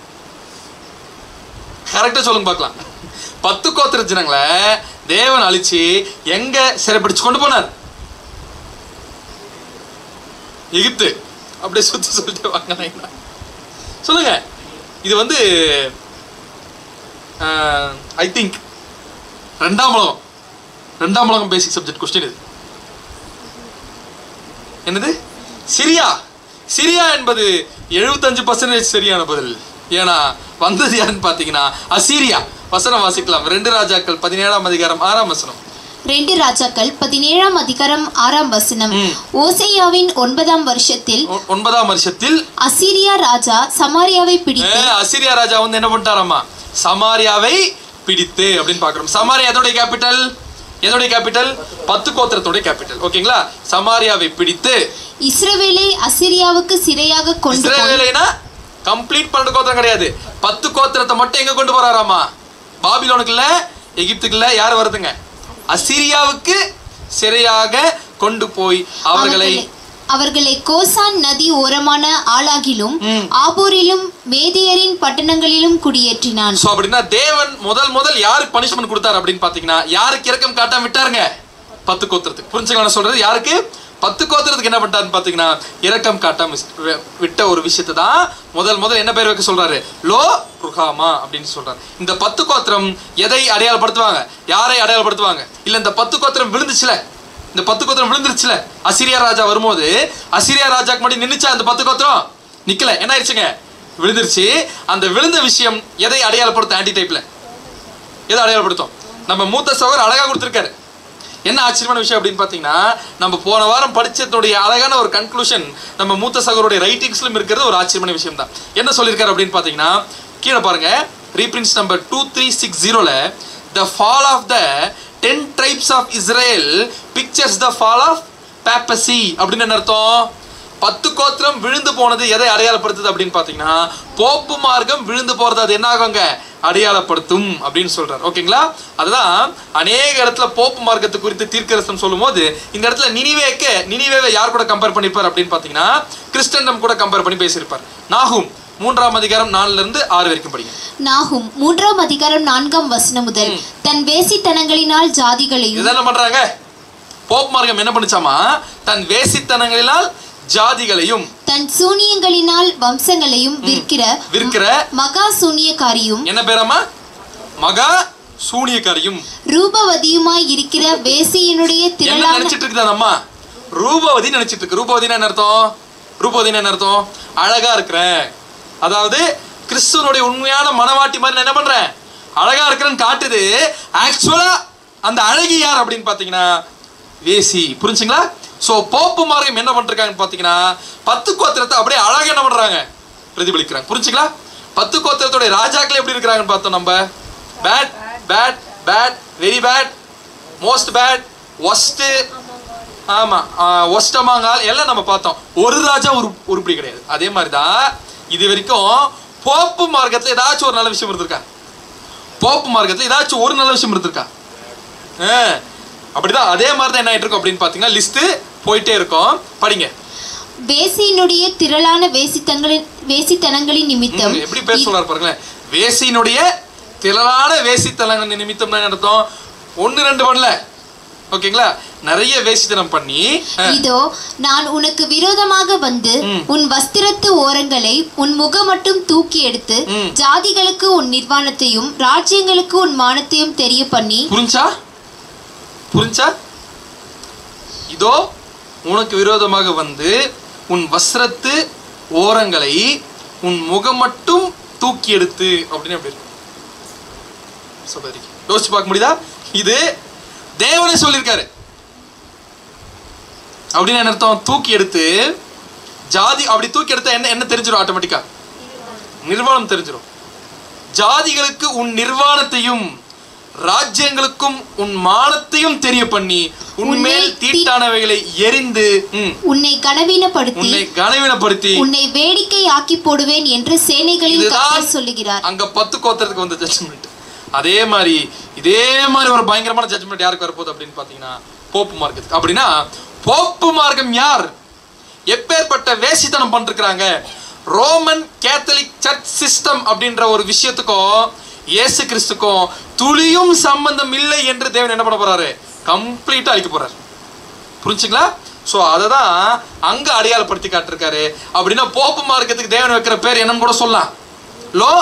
கரெக்டாக சொல்லுங்க பார்க்கலாம் பத்து கோத்திர ஜனங்களை தேவன் அழிச்சு எங்க சிறைப்பிடிச்சு கொண்டு போனார் எகிப்து அப்படியே சுத்தி சொல்லிட்டு வாங்க நாயனா. சொல்லுங்க இது வந்து ஐ திங்க் ரெண்டாம் உலகம் ரெண்டாம் உலகம் பேசிக் சப்ஜெக்ட் கொஸ்டின் இது என்னது சிரியா சிரியா என்பது எழுபத்தஞ்சு பர்சன்டேஜ் சரியான பதில் ஏன்னா வந்தது யாருன்னு பார்த்தீங்கன்னா அசீரியா வசனம் வாசிக்கலாம் ரெண்டு ராஜாக்கள் பதினேழாம் அதிகாரம் ஆறாம் வசனம் ரெண்டு ராஜாக்கள் பதினேழாம் அதிகாரம் ஆறாம் வசனம் ம். ஓசையாவின் ஒன்பதாம் வருஷத்தில் ஒ- ஒன்பதாம் வருஷத்தில் அசீரியா ராஜா சமாரியாவை பிடித்து அஹ், அசீரியா ராஜா வந்து என்ன பண்ணிட்டாராமா சமாரியாவை பிடித்து அப்படின்னு பார்க்குறோம் சமாரியா எதோடைய கேபிட்டல் எதோடைய கேபிட்டல் பத்து கோத்திரத்தோடைய கேபிட்டல் ஓகேங்களா சமாரியாவை பிடித்து இஸ்ரவேலை அசீரியாவுக்கு சிறையாக கொண்டு போய் இஸ்ரேவேலைனா கம்ப்ளீட் பன்னெண்டு கோத்திரம் கிடையாது பத்து கோத்திரத்தை மட்டும் எங்க கொண்டு போறாராமா பாபிலோனுக்கு இல்ல எகிப்துக்கு இல்ல யார் வருதுங்க அசிரியாவுக்கு சிறையாக கொண்டு போய் அவர்களை அவர்களை அவர்களை கோசான் நதி ஓரமான ஆளாகிலும் ம். ஆபூரிலும் மேதியரின் பட்டணங்களிலும் குடியேற்றினான் சோ அப்படின்னா தேவன் முதல் முதல் யாருக்கு பனிஷ்மெண்ட் கொடுத்தாரு அப்படின்னு பாத்தீங்கன்னா யாருக்கு இரக்கம் காட்டாம விட்டாருங்க பத்து கோத்திரத்துக்கு புரிஞ்சுங்க நான் சொல்றது யாருக்கு பத்து கோத்திரத்துக்கு என்ன பண்ணிட்டாருன்னு பாத்தீங்கன்னா இரக்கம் காட்டாம விஸ்- வி- விட்ட ஒரு விஷயத்தை தான் முதல் முதல் என்ன பேர் வைக்க சொல்றாரு லோ ருகாமா அப்படின்னு சொல்றாரு இந்த பத்து கோத்திரம் எதை அடையாளப்படுத்துவாங்க யாரை அடையாளப்படுத்துவாங்க இல்ல இந்த பத்து கோத்திரம் விழுந்துச்சுல இந்த பத்து கோத்திரம் விழுந்துருச்சுல அசிரியா ராஜா வரும்போது அசிரியா ராஜாக்கு முன்னாடி நின்னுச்சா அந்த பத்து கோத்திரம் நிக்கல என்ன ஆயிடுச்சுங்க விழுந்துருச்சு அந்த விழுந்த விஷயம் எதை அடையாளப்படுத்தும் ஆன்டி டைப்ல எதை அடையாளப்படுத்தும் நம்ம மூத்த சகோதரர் அழகா கொடுத்துருக்காரு என்ன ஆச்சரியமான விஷயம் அப்படின்னு பார்த்தீங்கன்னா நம்ம போன வாரம் படிச்சதுடைய அழகான ஒரு கன்க்ளூஷன் நம்ம மூத்த சகோதரருடைய ரைட்டிங்ஸ்லும் இருக்கிறது ஒரு ஆச்சரியமான விஷயம் தான் என்ன சொல்லியிருக்காரு அப்படின்னு பார்த்தீங்கன்னா கீழே பாருங்க reference number two three six ஜீரோல the fall of the ten tribes of Israel pictures the fall of பேப்பசி அப்படின்னு என்ன அர்த்தம் பத்து கோத்திரம் விழுந்து போனது எதை அடையாளப்படுத்துது அப்படின்னு பார்த்தீங்கன்னா போப்பு மார்க்கம் விழுந்து போறது அது என்ன ஆகுங்க அடையாளப்படுத்தும் அப்படின்னு சொல்றாரு ஓகேங்களா அதுதான் அநேக இடத்துல போப்பு மார்க்கத்தை குறித்து தீர்க்கரசம் சொல்லும்போது இந்த இடத்துல நினிவேக்கு நினிவேவை யார் கூட கம்பேர் பண்ணிப்பார் அப்படின்னு பார்த்தீங்கன்னா கிறிஸ்டண்டம் கூட கம்பேர் பண்ணி பேசியிருப்பார் நாகும் மூன்றாம் அதிகாரம் நாலுல இருந்து ஆறு வரைக்கும் படிங்க நாகும் மூன்றாம் அதிகாரம் நான்காம் வசனம் முதல் தன் வேசித்தனங்களினால் ஜாதிகளையும் இதெல்லாம் பண்றாங்க போப் மார்க்கம் என்ன பண்ணுச்சாமா தன் வேசித்தனங்களினால் ஜாதிகளையும் தன் சூனியங்களினால் வம்சங்களையும் விற்கிற விற்கிற மகா சூனியக்காரியும் என்ன பேராமா மகா சூனியக்காரியும் ரூபவதியுமாய் இருக்கிற வேசியினுடைய என்ன திரளான நினைச்சிட்டு இருக்குது அந்த அம்மா ரூபவதி நினைச்சிட்டு இருக்கு ரூபவதினா என்ன அர்த்தம் ரூபவதினா என்ன அர்த்தம் அழகா இருக்கிறேன் அதாவது கிறிஸ்துவனுடைய உண்மையான மனவாட்டி மாதிரி நான் என்ன பண்றேன் அழகா இருக்கிறேன்னு காட்டுது ஆக்சுவலா அந்த அழகி யார் அப்படின்னு பாத்தீங்கன்னா வேசி புரிஞ்சுங்களா சோ போப்பு மார்க்கம் என்ன பண்றாங்கன்னு பாத்தீங்கன்னா பத்து கோத்திரத்தை அப்படியே அழகா என்ன பண்றாங்க பிரதிபலிக்கிறாங்க புரிஞ்சுங்களா பத்து கோத்திரத்துடைய ராஜாக்கள் எப்படி இருக்கிறாங்கன்னு பார்த்தோம் நம்ம bad bad bad very bad most bad worst ஆமா ஒஸ்டமாங்கால் எல்லாம் நம்ம பார்த்தோம் ஒரு ராஜா ஒரு உருப்படி கிடையாது அதே மாதிரி தான் இது வரைக்கும் போப்பு மார்க்கத்துல ஏதாச்சும் ஒரு நல்ல விஷயம் இருந்திருக்கா போப்பு மார்க்கத்துல ஏதாச்சும் ஒரு நல்ல விஷயம் இருந்திருக்கா ஆ, அப்படிதான் அதே மாதிரி தான் என்ன ஆயிட்டு இருக்கும் அப்படின்னு பார்த்தீங்கன்னா லிஸ்ட் போயிட்டே இருக்கும் படிங்க வேசியினுடைய திரளான வேசித்தங்களின் வேசித்தனங்களின் நிமித்தம் ம், எப்படி பேர் சொல்றாரு பாருங்களேன் வேசியினுடைய திரளான வேசித்தலங்க நிமித்தம் தான் அர்த்தம் ஒன்று ரெண்டு பண்ணல ஓகேங்களா நிறைய வேசித்தனம் பண்ணி ஆ, இதோ நான் உனக்கு விரோதமாக வந்து ம். உன் வஸ்திரத்து ஓரங்களை உன் முகம் மட்டும் தூக்கி எடுத்து ம். ஜாதிகளுக்கு உன் நிர்வாணத்தையும் ராஜ்யங்களுக்கு உன் மானத்தையும் தெரிய பண்ணி புரிஞ்சா புரிஞ்சா இதோ உனக்கு விரோதமாக வந்து உன் வஸ்திரத்து ஓரங்களை உன் முகம் மட்டும் தூக்கி எடுத்து அப்படின்னு அப்படி இருக்கு சகோதரி யோசிச்சு பார்க்க முடியுதா இது தேவனே சொல்லியிருக்காரு அப்படின்னு என்ன அர்த்தம் தூக்கி எடுத்து ஜாதி அப்படி தூக்கி எடுத்தா என்ன என்ன தெரிஞ்சிடும் ஆட்டோமேட்டிக்கா நிர்வாணம் தெரிஞ்சிடும் ஜாதிகளுக்கு உன் நிர்வாணத்தையும் ராஜ்யங்களுக்கும் உன் மானத்தையும் தெரிய பண்ணி உன்மேல் தீட்டானவைகளை எரிந்து ம், உன்னை கனவீனப்படுத்தி உன்னை கனவீனப்படுத்தி உன்னை வேடிக்கை ஆக்கி போடுவேன் என்று சேனைகளின் இதுதான் கர்த்தர் சொல்லுகிறார் அங்க பத்து கோத்திரத்துக்கு வந்த ஜட்ஜ்மெண்ட் அதே மாதிரி இதே மாதிரி ஒரு பயங்கரமான ஜட்ஜ்மெண்ட் யாருக்கு வரப்போகுது அப்படின்னு பாத்தீங்கன்னா போப்பு மார்க்கத்துக்கு அப்படின்னா போப்பு மார்க்கம் யார் எப்பேற்பட்ட வேசித்தனம் பண்ணிருக்கிறாங்க ரோமன் கேத்தலிக் சர்ச் சிஸ்டம் அப்படின்ற ஒரு விஷயத்துக்கும் இயேசு கிறிஸ்துக்கும் துளியும் சம்பந்தம் இல்லை என்று தேவன் என்ன பண்ண போறாரு கம்ப்ளீட்டா அழிக்க போறாரு புரிஞ்சுங்களா ஸோ அதை தான் அங்கே அடையாளப்படுத்தி காட்டிருக்காரு அப்படின்னா போப்பு மார்க்கத்துக்கு தேவன் வைக்கிற பேர் என்னன்னு கூட சொல்லலாம் லோ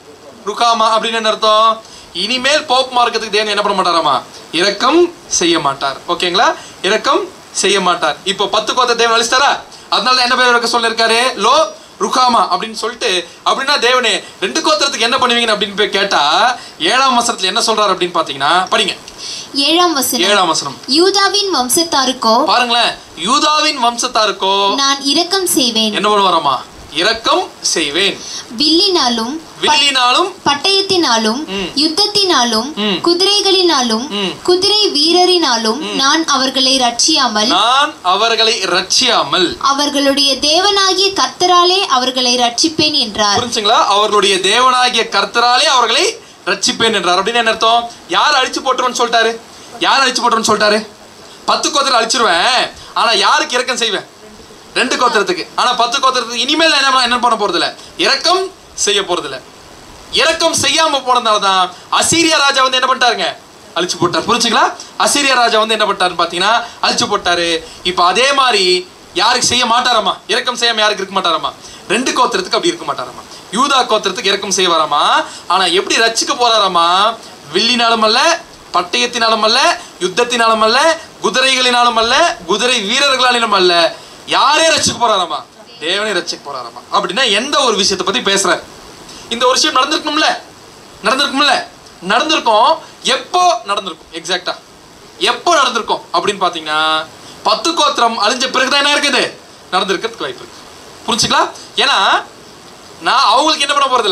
ருகாமா அப்படின்னு என்ன அர்த்தம் இனிமேல் போப் மார்க்கத்துக்கு தேவன் என்ன பண்ண மாட்டாராமா இரக்கம் செய்ய மாட்டார் ஓகேங்களா இரக்கம் செய்ய மாட்டார் இப்போ பத்து கோத்த தேவன் அழிச்சிட்டாரா அதனால தான் என்ன பேர் வைக்க சொல்லியிருக்காரு லோ ருகாமா அப்படின்னு சொல்லிட்டு அப்படின்னா தேவனே ரெண்டு கோத்திரத்துக்கு என்ன பண்ணுவீங்க அப்படின்னு போய் கேட்டா ஏழாம் வசனத்துல என்ன சொல்றாரு அப்படின்னு பாத்தீங்கன்னா படிங்க ஏழாம் வசனம் ஏழாம் வசனம் யூதாவின் வம்சத்தாருக்கோ பாருங்களேன் யூதாவின் வம்சத்தாருக்கோ நான் இரக்கம் செய்வேன் என்ன பண்ணுவாராமா இரக்கம் செய்வேன் வில்லினாலும் வில்லினாலும் பட்டயத்தினாலும் ம். யுத்தத்தினாலும் ம். குதிரைகளினாலும் ம். குதிரை வீரரினாலும் நான் அவர்களை ரட்சியாமல் நான் அவர்களை ரட்சியாமல் அவர்களுடைய தேவனாகிய கர்த்தராலே அவர்களை ரட்சிப்பேன் என்றார் புரிஞ்சுங்களா அவர்களுடைய தேவனாகிய கர்த்தராலே அவர்களை ரட்சிப்பேன் என்றார் அப்படின்னு என்ன அர்த்தம் யார் அழிச்சு போட்டுருவன்னு சொல்லிட்டாரு யார் அழிச்சு போட்டுருன்னு சொல்லிட்டாரு பத்து கோத்திரம் அழிச்சிருவேன் ஆனா யாருக்கு இரக்கம் செய்வேன் ரெண்டு கோத்திரத்துக்கு ஆனா பத்து கோத்திரத்துக்கு இனிமேல் நான் என்ன என்ன பண்ண போறது இல்ல இரக்கம் செய்ய போறது இல்ல இரக்கம் செய்யாம போனதால தான் அசீரியா ராஜா வந்து என்ன பண்ணிட்டாருங்க அழிச்சு போட்டார் புரிஞ்சுங்களா அசீரியா ராஜா வந்து என்ன பண்ணிட்டாருன்னு பாத்தீங்கன்னா அழிச்சு போட்டாரு இப்போ அதே மாதிரி யாருக்கு செய்ய மாட்டாராமா இரக்கம் செய்யாம யாருக்கு இருக்க மாட்டாராமா ரெண்டு கோத்திரத்துக்கு அப்படி இருக்க மாட்டாராமா யூதா கோத்திரத்துக்கு இரக்கம் செய்வாராமா ஆனா எப்படி ரட்சிக்க போறாராமா வில்லினாலும் அல்ல பட்டயத்தினாலும் அல்ல யுத்தத்தினாலும் அல்ல குதிரைகளினாலும் அல்ல குதிரை வீரர்களாலும் அல்ல யாரே ரட்சிக்க போறாராமா தேவனே ரட்சிக்க போறாராமா அப்படின்னா எந்த ஒரு விஷயத்தை பத்தி பேசுறாரு இந்த ஒரு விஷயம் நடந்திருக்கும்ல நடந்திருக்கும்ல நடந்திருக்கும் எப்போ நடந்திருக்கும் எக்ஸாக்டா எப்போ நடந்திருக்கும் அப்படின்னு பார்த்தீங்கன்னா பத்து கோத்திரம் அழிஞ்ச பிறகுதான் என்ன இருக்குது நடந்திருக்கிறதுக்கு வாய்ப்பு இருக்கு புரிஞ்சுக்கலாம் ஏன்னா நான் அவங்களுக்கு என்ன பண்ண போறதில்ல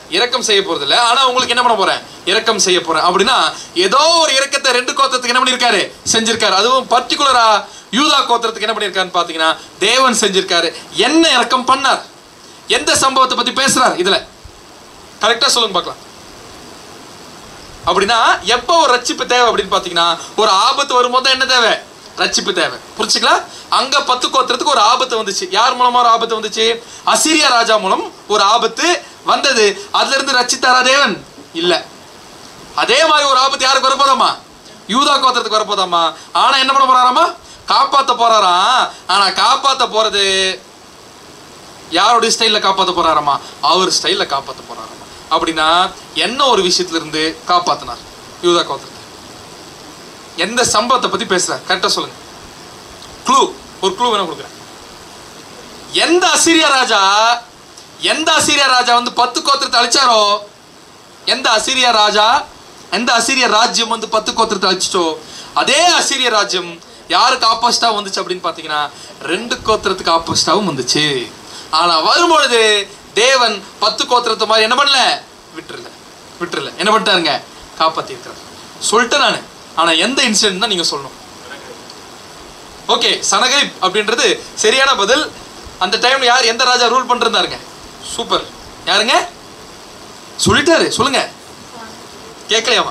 இரக்கம் செய்ய போறது இல்ல ஆனா உங்களுக்கு என்ன பண்ண போறேன் இரக்கம் செய்ய போறேன் அப்படின்னா ஏதோ ஒரு இரக்கத்தை ரெண்டு கோத்திரத்துக்கு என்ன பண்ணிருக்காரு செஞ்சிருக்காரு அதுவும் பர்டிகுலரா யூதா கோத்திரத்துக்கு என்ன பண்ணிருக்காருன்னு பாத்தீங்கன்னா தேவன் செஞ்சிருக்காரு என்ன இரக்கம் பண்ணார் எந்த சம்பவத்தை பத்தி பேசுறார் இதுல கரெக்டா சொல்லுங்க பார்க்கலாம் அப்படின்னா எப்போ ஒரு ரட்சிப்பு தேவை அப்படின்னு பார்த்தீங்கன்னா ஒரு ஆபத்து வரும்போது தான் என்ன தேவை ரட்சிப்பு தேவை புரிச்சுங்களா அங்க பத்து கோத்திரத்துக்கு ஒரு ஆபத்து வந்துச்சு யார் மூலமா ஒரு ஆபத்து வந்துச்சு அசிரியா ராஜா மூலம் ஒரு ஆபத்து வந்தது அதுல இருந்து ரட்சித்தாரா தேவன் இல்ல அதே மாதிரி ஒரு ஆபத்து யாருக்கு வரப்போதாமா யூதா கோத்திரத்துக்கு வரப்போதாமா ஆனா என்ன பண்ண போறாராமா காப்பாத்த போறாராம் ஆனா காப்பாத்த போறது யாருடைய ஸ்டைல்ல காப்பாத்த போறாராமா அவர் ஸ்டைல்ல காப்பாத்த போறாராமா அப்படின்னா என்ன ஒரு விஷயத்துல இருந்து காப்பாத்தினார் யூதா கோத்திரத்தை எந்த சம்பவத்தை பத்தி பேசுறார் கரெக்டா சொல்லுங்க க்ளூ ஒரு க்ளூ வேணும் கொடுக்குறேன் எந்த அசிரியா ராஜா எந்த அசிரியா ராஜா வந்து பத்து கோத்திரத்தை அழிச்சாரோ எந்த அசிரியா ராஜா எந்த அசிரிய ராஜ்யம் வந்து பத்து கோத்திரத்தை அழிச்சிட்டோ அதே அசிரிய ராஜ்யம் யாருக்கு ஆப்போசிட்டா வந்துச்சு அப்படின்னு பார்த்தீங்கன்னா ரெண்டு கோத்திரத்துக்கு ஆப்போசிட்டாவும் வந்துச்சு ஆனா வரும்பொழுது தேவன் பத்து கோத்திரத்தை மாதிரி என்ன பண்ணல விட்டுறல விட்டுறல என்ன பண்ணிட்டாருங்க காப்பாத்திருக்கிறார் சொல்லிட்டேன் நான் ஆனா எந்த இன்சிடென்ட் தான் நீங்க சொல்லணும் ஓகே சனகரிப் அப்படின்றது சரியான பதில் அந்த டைம்ல யார் எந்த ராஜா ரூல் பண்ணிருந்தாருங்க சூப்பர் யாருங்க சொல்லிட்டாரு சொல்லுங்க கேட்கலையாமா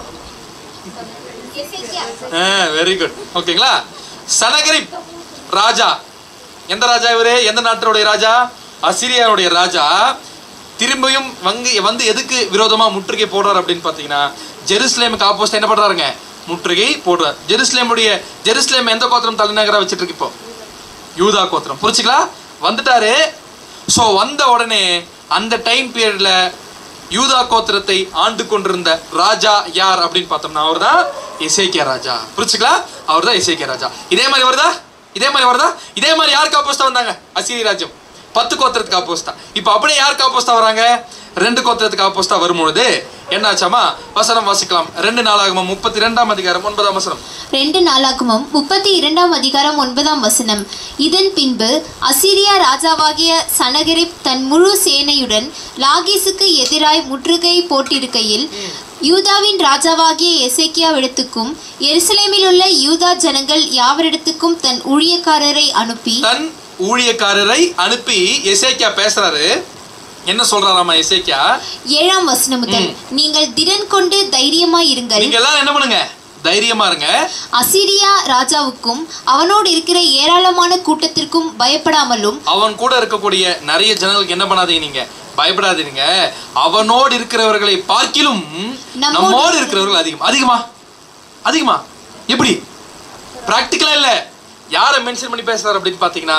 வெரி குட் ஓகேங்களா சனகரிப் ராஜா எந்த ராஜா இவரு எந்த நாட்டினுடைய ராஜா அசிரியாவுடைய ராஜா திரும்பியும் வங்கு வந்து எதுக்கு விரோதமா முற்றுகை போடுறார் அப்படின்னு பார்த்தீங்கன்னா ஜெருசலேமுக்கு ஆப்போசிட் என்ன பண்றாருங்க முற்றுகை போடுறார் ஜெருசலேமுடைய ஜெருசலேம் எந்த கோத்திரம் தலைநகரா வச்சுட்டு இருக்கு இப்போ யூதா கோத்திரம் புரிச்சுங்களா வந்துட்டாரு ஸோ வந்த உடனே அந்த டைம் பீரியட்ல யூதா கோத்திரத்தை ஆண்டு கொண்டிருந்த ராஜா யார் அப்படின்னு பார்த்தோம்னா அவர் தான் இசைக்கிய ராஜா புரிச்சுங்களா அவர் தான் இசைக்கிய ராஜா இதே மாதிரி வருதா இதே மாதிரி வருதா இதே மாதிரி யாருக்கு ஆப்போசிட்டா வந்தாங்க அசிரி ராஜ்யம் பத்து கோத்திரத்துக்கு ஆப்போசிட்டா இப்போ அப்படியே யாருக்கு ஆப்போசிட்டா வராங்க ரெண்டு கோத்திரத்துக்கு ஆப்போசிட்டா வரும்பொழுது என்னாச்சாமா வசனம் வாசிக்கலாம் ரெண்டு நாளாகமும் முப்பத்தி ரெண்டாம் அதிகாரம் ஒன்பதாம் வசனம் ரெண்டு நாளாகமும் முப்பத்தி இரண்டாம் அதிகாரம் ஒன்பதாம் வசனம் இதன் பின்பு அசிரியா ராஜாவாகிய சனகரிப் தன் முழு சேனையுடன் லாகீசுக்கு எதிராய் முற்றுகை போட்டிருக்கையில் யூதாவின் ராஜாவாகிய எசேக்கியாவிடத்துக்கும் எருசலேமில் உள்ள யூதா ஜனங்கள் யாவரிடத்துக்கும் தன் ஊழியக்காரரை அனுப்பி தன் ஊழியக்காரரை அனுப்பி எசேக்கியா பேசுறாரு என்ன சொல்றாராமா எசேக்கியா ஏழாம் வசனம் முதல் நீங்கள் திடன் கொண்டு தைரியமாய் இருங்கள் நீங்க எல்லாரும் என்ன பண்ணுங்க தைரியமா இருங்க அசிரியா ராஜாவுக்கும் அவனோடு இருக்கிற ஏராளமான கூட்டத்திற்கும் பயப்படாமலும் அவன் கூட இருக்கக்கூடிய நிறைய ஜனங்களுக்கு என்ன பண்ணாதீங்க நீங்க பயப்படாதீங்க அவனோடு இருக்கிறவர்களை பார்க்கிலும் நம்மோடு நம்மோடு இருக்கிறவர்கள் அதிகம் அதிகமா அதிகமா எப்படி பிராக்டிக்கலா இல்ல யாரை மென்ஷன் பண்ணி பேசுறாரு அப்படின்னு பாத்தீங்கன்னா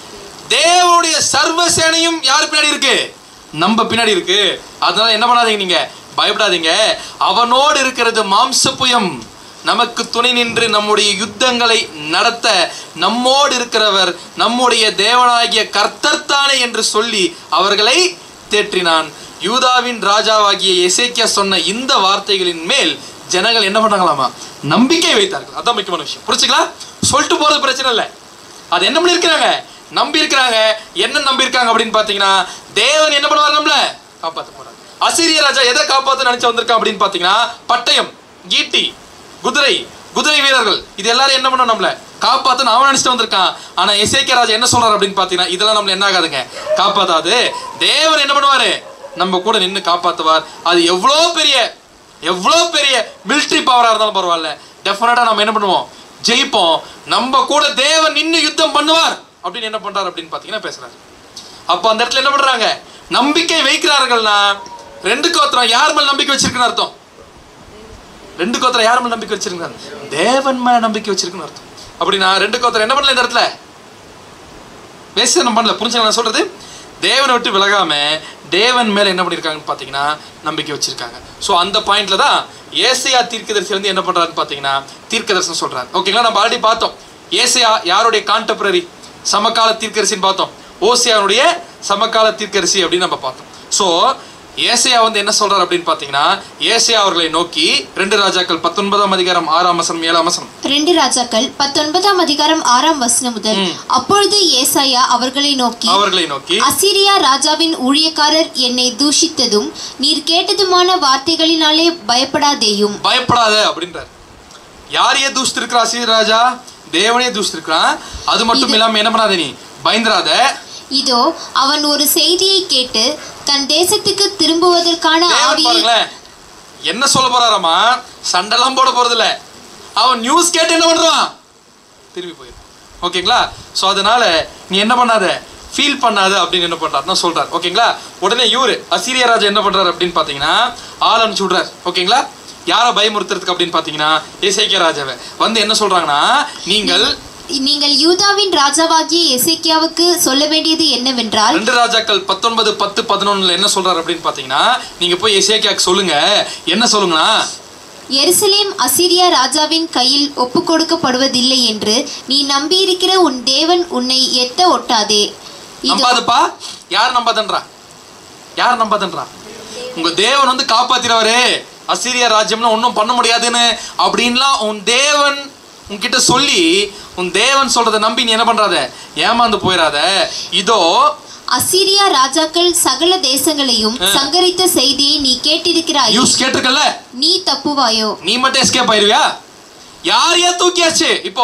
தேவனுடைய சர்வ சேனையும் யார் பின்னாடி இருக்கு நம்ம பின்னாடி இருக்கு அதனால என்ன பண்ணாதீங்க நீங்க பயப்படாதீங்க அவனோடு இருக்கிறது மாம்சப்புயம் நமக்கு துணை நின்று நம்முடைய யுத்தங்களை நடத்த நம்மோடு இருக்கிறவர் நம்முடைய தேவனாகிய கர்த்தர்தானே என்று சொல்லி அவர்களை தேற்றினான் யூதாவின் ராஜாவாகிய எசேக்கியா சொன்ன இந்த வார்த்தைகளின் மேல் ஜனங்கள் என்ன பண்ணாங்களாமா நம்பிக்கை வைத்தார்கள் அதான் முக்கியமான விஷயம் புரிச்சுங்களா சொல்லிட்டு போறது பிரச்சனை இல்லை அது என்ன பண்ணிருக்கிறாங்க நம்பி இருக்கிறாங்க என்ன நம்பி இருக்காங்க அப்படின்னு பாத்தீங்கன்னா தேவன் என்ன பண்ணுவார் நம்மள காப்பாத்த போறாரு அசிரிய ராஜா எதை காப்பாத்த நினைச்சு வந்திருக்கான் அப்படின்னு பாத்தீங்கன்னா பட்டயம் ஈட்டி குதிரை குதிரை வீரர்கள் இது எல்லாரும் என்ன பண்ணும் நம்மள காப்பாத்து அவன் நினைச்சிட்டு வந்திருக்கான் ஆனா எசேக்கிய ராஜா என்ன சொல்றாரு அப்படின்னு பாத்தீங்கன்னா இதெல்லாம் நம்மள என்ன ஆகாதுங்க காப்பாத்தாது தேவன் என்ன பண்ணுவாரு நம்ம கூட நின்று காப்பாத்துவார் அது எவ்வளோ பெரிய எவ்வளோ பெரிய மிலிட்ரி பவரா இருந்தாலும் பரவாயில்ல டெஃபினட்டா நம்ம என்ன பண்ணுவோம் ஜெயிப்போம் நம்ம கூட தேவன் நின்று யுத்தம் பண்ணுவார் அப்படின்னு என்ன பண்றாரு அப்படின்னு பாத்தீங்கன்னா பேசுறாரு அப்ப அந்த இடத்துல என்ன பண்றாங்க நம்பிக்கை வைக்கிறார்கள்னா ரெண்டு கோத்திரம் யார் மேல நம்பிக்கை வச்சிருக்குன்னு அர்த்தம் ரெண்டு கோத்திரம் யார் மேல நம்பிக்கை வச்சிருக்காங்க தேவன் மேல நம்பிக்கை வச்சிருக்குன்னு அர்த்தம் அப்படின்னா ரெண்டு கோத்திரம் என்ன பண்ணல இந்த இடத்துல வேஸ்ட் பண்ணல புரிஞ்சுங்க நான் சொல்றது தேவனை விட்டு விலகாம தேவன் மேல என்ன பண்ணிருக்காங்கன்னு பாத்தீங்கன்னா நம்பிக்கை வச்சிருக்காங்க ஸோ அந்த பாயிண்ட்ல தான் ஏசையா தீர்க்கதரிசி வந்து என்ன பண்றாருன்னு பாத்தீங்கன்னா தீர்க்கதரிசனம் சொல்றாரு ஓகேங்களா நம்ம ஆல்ரெடி பார்த்தோம் ஏசையா யாருடைய கான்டெம்பரரி சமகால தீர்க்கரசின்னு பார்த்தோம் ஓசியானுடைய சமகால தீர்க்கரசி அப்படின்னு நம்ம பார்த்தோம் ஸோ ஏசையா வந்து என்ன சொல்றாரு அப்படின்னு பாத்தீங்கன்னா ஏசையா அவர்களை நோக்கி ரெண்டு ராஜாக்கள் பத்தொன்பதாம் அதிகாரம் ஆறாம் வசனம் ஏழாம் வசனம் ரெண்டு ராஜாக்கள் பத்தொன்பதாம் அதிகாரம் ஆறாம் வசனம் முதல் அப்பொழுது ஏசாயா அவர்களை நோக்கி அவர்களை நோக்கி அசிரியா ராஜாவின் ஊழியக்காரர் என்னை தூஷித்ததும் நீர் கேட்டதுமான வார்த்தைகளினாலே பயப்படாதேயும் பயப்படாத அப்படின்றார் யாரையே தூஷ்டிருக்கிறா அசீர் ராஜா தேவனே தூஷ்டிருக்கிறான் அது மட்டும் இல்லாம என்ன பண்ணாத நீ பயந்துராத இதோ அவன் ஒரு செய்தியை கேட்டு தன் தேசத்துக்கு திரும்புவதற்கான தேவன் ஆவியை பாருங்களேன் என்ன சொல்ல போறாராமா சண்டைலாம் போட போறது இல்ல அவன் நியூஸ் கேட்டு என்ன பண்றான் திரும்பி போயிடும் ஓகேங்களா ஸோ அதனால நீ என்ன பண்ணாத ஃபீல் பண்ணாத அப்படின்னு என்ன பண்றாருன்னா சொல்றாரு ஓகேங்களா உடனே இவரு அசீரிய ராஜா என்ன பண்றாரு அப்படின்னு பாத்தீங்கன்னா ஆள் அனுப்பிச்சு விடுறாரு ஓகேங்களா யாரை பயமுறுத்துறதுக்கு அப்படின்னு பாத்தீங்கன்னா இசைக்கிய ராஜாவை வந்து என்ன சொல்றாங்கன்னா நீங்கள் நீங்கள் யூதாவின் ராஜாவாகிய எசேக்கியாவுக்கு சொல்ல வேண்டியது என்னவென்றால் ரெண்டு ராஜாக்கள் பத்தொன்பது பத்து பதினொன்னுல என்ன சொல்றாரு அப்படின்னு பாத்தீங்கன்னா நீங்க போய் இசைக்கியாக்கு சொல்லுங்க என்ன சொல்லுங்கன்னா எருசலேம் அசிரியா ராஜாவின் கையில் ஒப்புக் கொடுக்கப்படுவதில்லை என்று நீ நம்பியிருக்கிற உன் தேவன் உன்னை எத்த ஒட்டாதே இதோ நம்பாதப்பா யார் நம்பாதன்றா யார் நம்பாதன்றா உங்க தேவன் வந்து காப்பாத்திரவரே அசிரியா ராஜ்யம்னா ஒன்றும் பண்ண முடியாதுன்னு அப்படின்லாம் உன் தேவன் உன்கிட்ட சொல்லி உன் தேவன் சொல்றத நம்பி நீ என்ன பண்றாத ஏமாந்து போயிடாத இதோ அசிரியா ராஜாக்கள் சகல தேசங்களையும் சங்கரித்த செய்தியை நீ கேட்டிருக்கிறாய் நியூஸ் கேட்டிருக்கல நீ தப்புவாயோ நீ மட்டும் எஸ்கேப் ஆயிருவியா யாரையா தூக்கியாச்சு இப்போ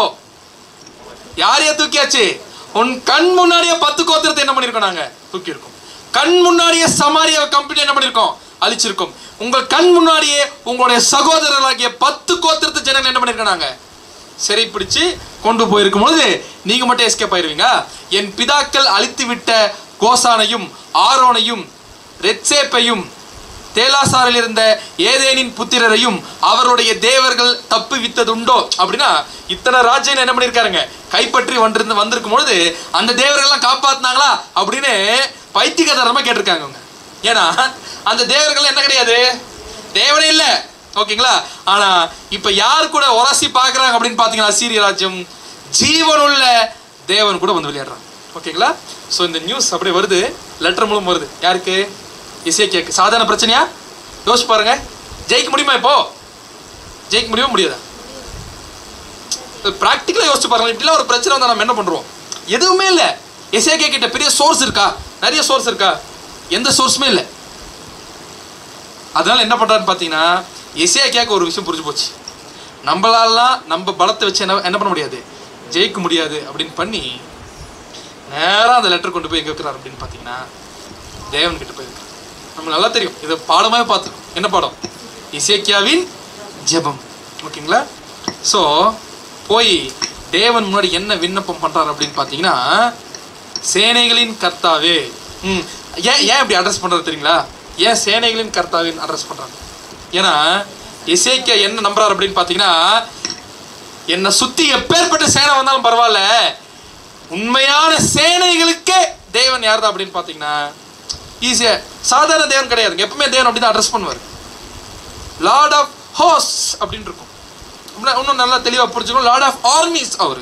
யாரையா தூக்கியாச்சு உன் கண் முன்னாடியே பத்து கோத்திரத்தை என்ன பண்ணிருக்கோம் நாங்க தூக்கி இருக்கோம் கண் முன்னாடியே சமாரிய கம்பெனி என்ன பண்ணிருக்கோம் அழிச்சிருக்கோம் உங்கள் கண் முன்னாடியே உங்களுடைய சகோதரர்களாகிய பத்து கோத்திரத்து ஜனங்கள் என்ன பண்ணிருக்கோம் நாங்க சிறை பிடிச்சு கொண்டு போயிருக்கும் பொழுது நீங்க மட்டும் எஸ்கேப் ஆயிருவீங்க என் பிதாக்கள் அழித்து விட்ட கோசானையும் ஆரோனையும் ரெட்சேப்பையும் தேலாசாரில் இருந்த ஏதேனின் புத்திரரையும் அவருடைய தேவர்கள் தப்பு வித்ததுண்டோ அப்படின்னா இத்தனை ராஜ்யம் என்ன பண்ணியிருக்காருங்க கைப்பற்றி வந்திருந்து வந்திருக்கும் பொழுது அந்த தேவர்கள்லாம் காப்பாத்தினாங்களா அப்படின்னு பைத்தியகதரமா கேட்டிருக்காங்க அவங்க ஏன்னா அந்த தேவர்கள் என்ன கிடையாது தேவனே இல்லை ஓகேங்களா ஆனா இப்ப யார் கூட உரசி பார்க்கறாங்க அப்படின்னு பாத்தீங்கன்னா அசீரிய ராஜ்யம் ஜீவனுள்ள தேவன் கூட வந்து விளையாடுறாங்க ஓகேங்களா ஸோ இந்த நியூஸ் அப்படியே வருது லெட்டர் மூலம் வருது யாருக்கு இசைக்கியாக்கு சாதாரண பிரச்சனையா யோசிச்சு பாருங்க ஜெயிக்க முடியுமா இப்போ ஜெயிக்க முடியுமா முடியாதா ப்ராக்டிக்கலாக யோசிச்சு பாருங்க இப்படிலாம் ஒரு பிரச்சனை வந்தால் நம்ம என்ன பண்ணுறோம் எதுவுமே இல்லை எஸ்ஏகே கிட்ட பெரிய சோர்ஸ் இருக்கா நிறைய சோர்ஸ் இருக்கா எந்த சோர்ஸுமே இல்லை அதனால என்ன பண்ணுறான்னு பார்த்தீங்கன்னா எஸ்ஏகேக்கு ஒரு விஷயம் புரிஞ்சு போச்சு நம்மளாலாம் நம்ம பலத்தை வச்சு என்ன என்ன பண்ண முடியாது ஜெயிக்க முடியாது அப்படின்னு பண்ணி நேராக அந்த லெட்டர் கொண்டு போய் எங்கே வைக்கிறார் அப்படின்னு பார்த்தீங்கன்னா தேவன் கிட்ட போய் வைக்கிறார் நமக்கு நல்லா தெரியும் இதை பாடமாவே பார்த்துருக்கோம் என்ன பாடம் இசேக்கியாவின் ஜெபம் ஓகேங்களா ஸோ போய் தேவன் முன்னாடி என்ன விண்ணப்பம் பண்றாரு அப்படின்னு பார்த்தீங்கன்னா சேனைகளின் கர்த்தாவே ம் ஏன் ஏன் இப்படி அட்ரஸ் பண்றது தெரியுங்களா ஏன் சேனைகளின் கர்த்தாவின் அட்ரஸ் பண்றாங்க ஏன்னா இசைக்கியா என்ன நம்புறாரு அப்படின்னு பார்த்தீங்கன்னா என்னை சுத்தி எப்பேற்பட்ட சேனை வந்தாலும் பரவாயில்ல உண்மையான சேனைகளுக்கே தேவன் யார் தான் அப்படின்னு பார்த்தீங்கன்னா ஈஸியா சாதாரண தேவன் கிடையாதுங்க எப்பவுமே தேவன் அப்படி தான் அட்ரஸ் பண்ணுவார் லார்ட் ஆஃப் ஹோஸ் அப்படின்னு இருக்கும் இன்னும் இன்னும் நல்லா தெளிவாக புரிஞ்சுக்கணும் லார்ட் ஆஃப் ஆர்மிஸ் அவர்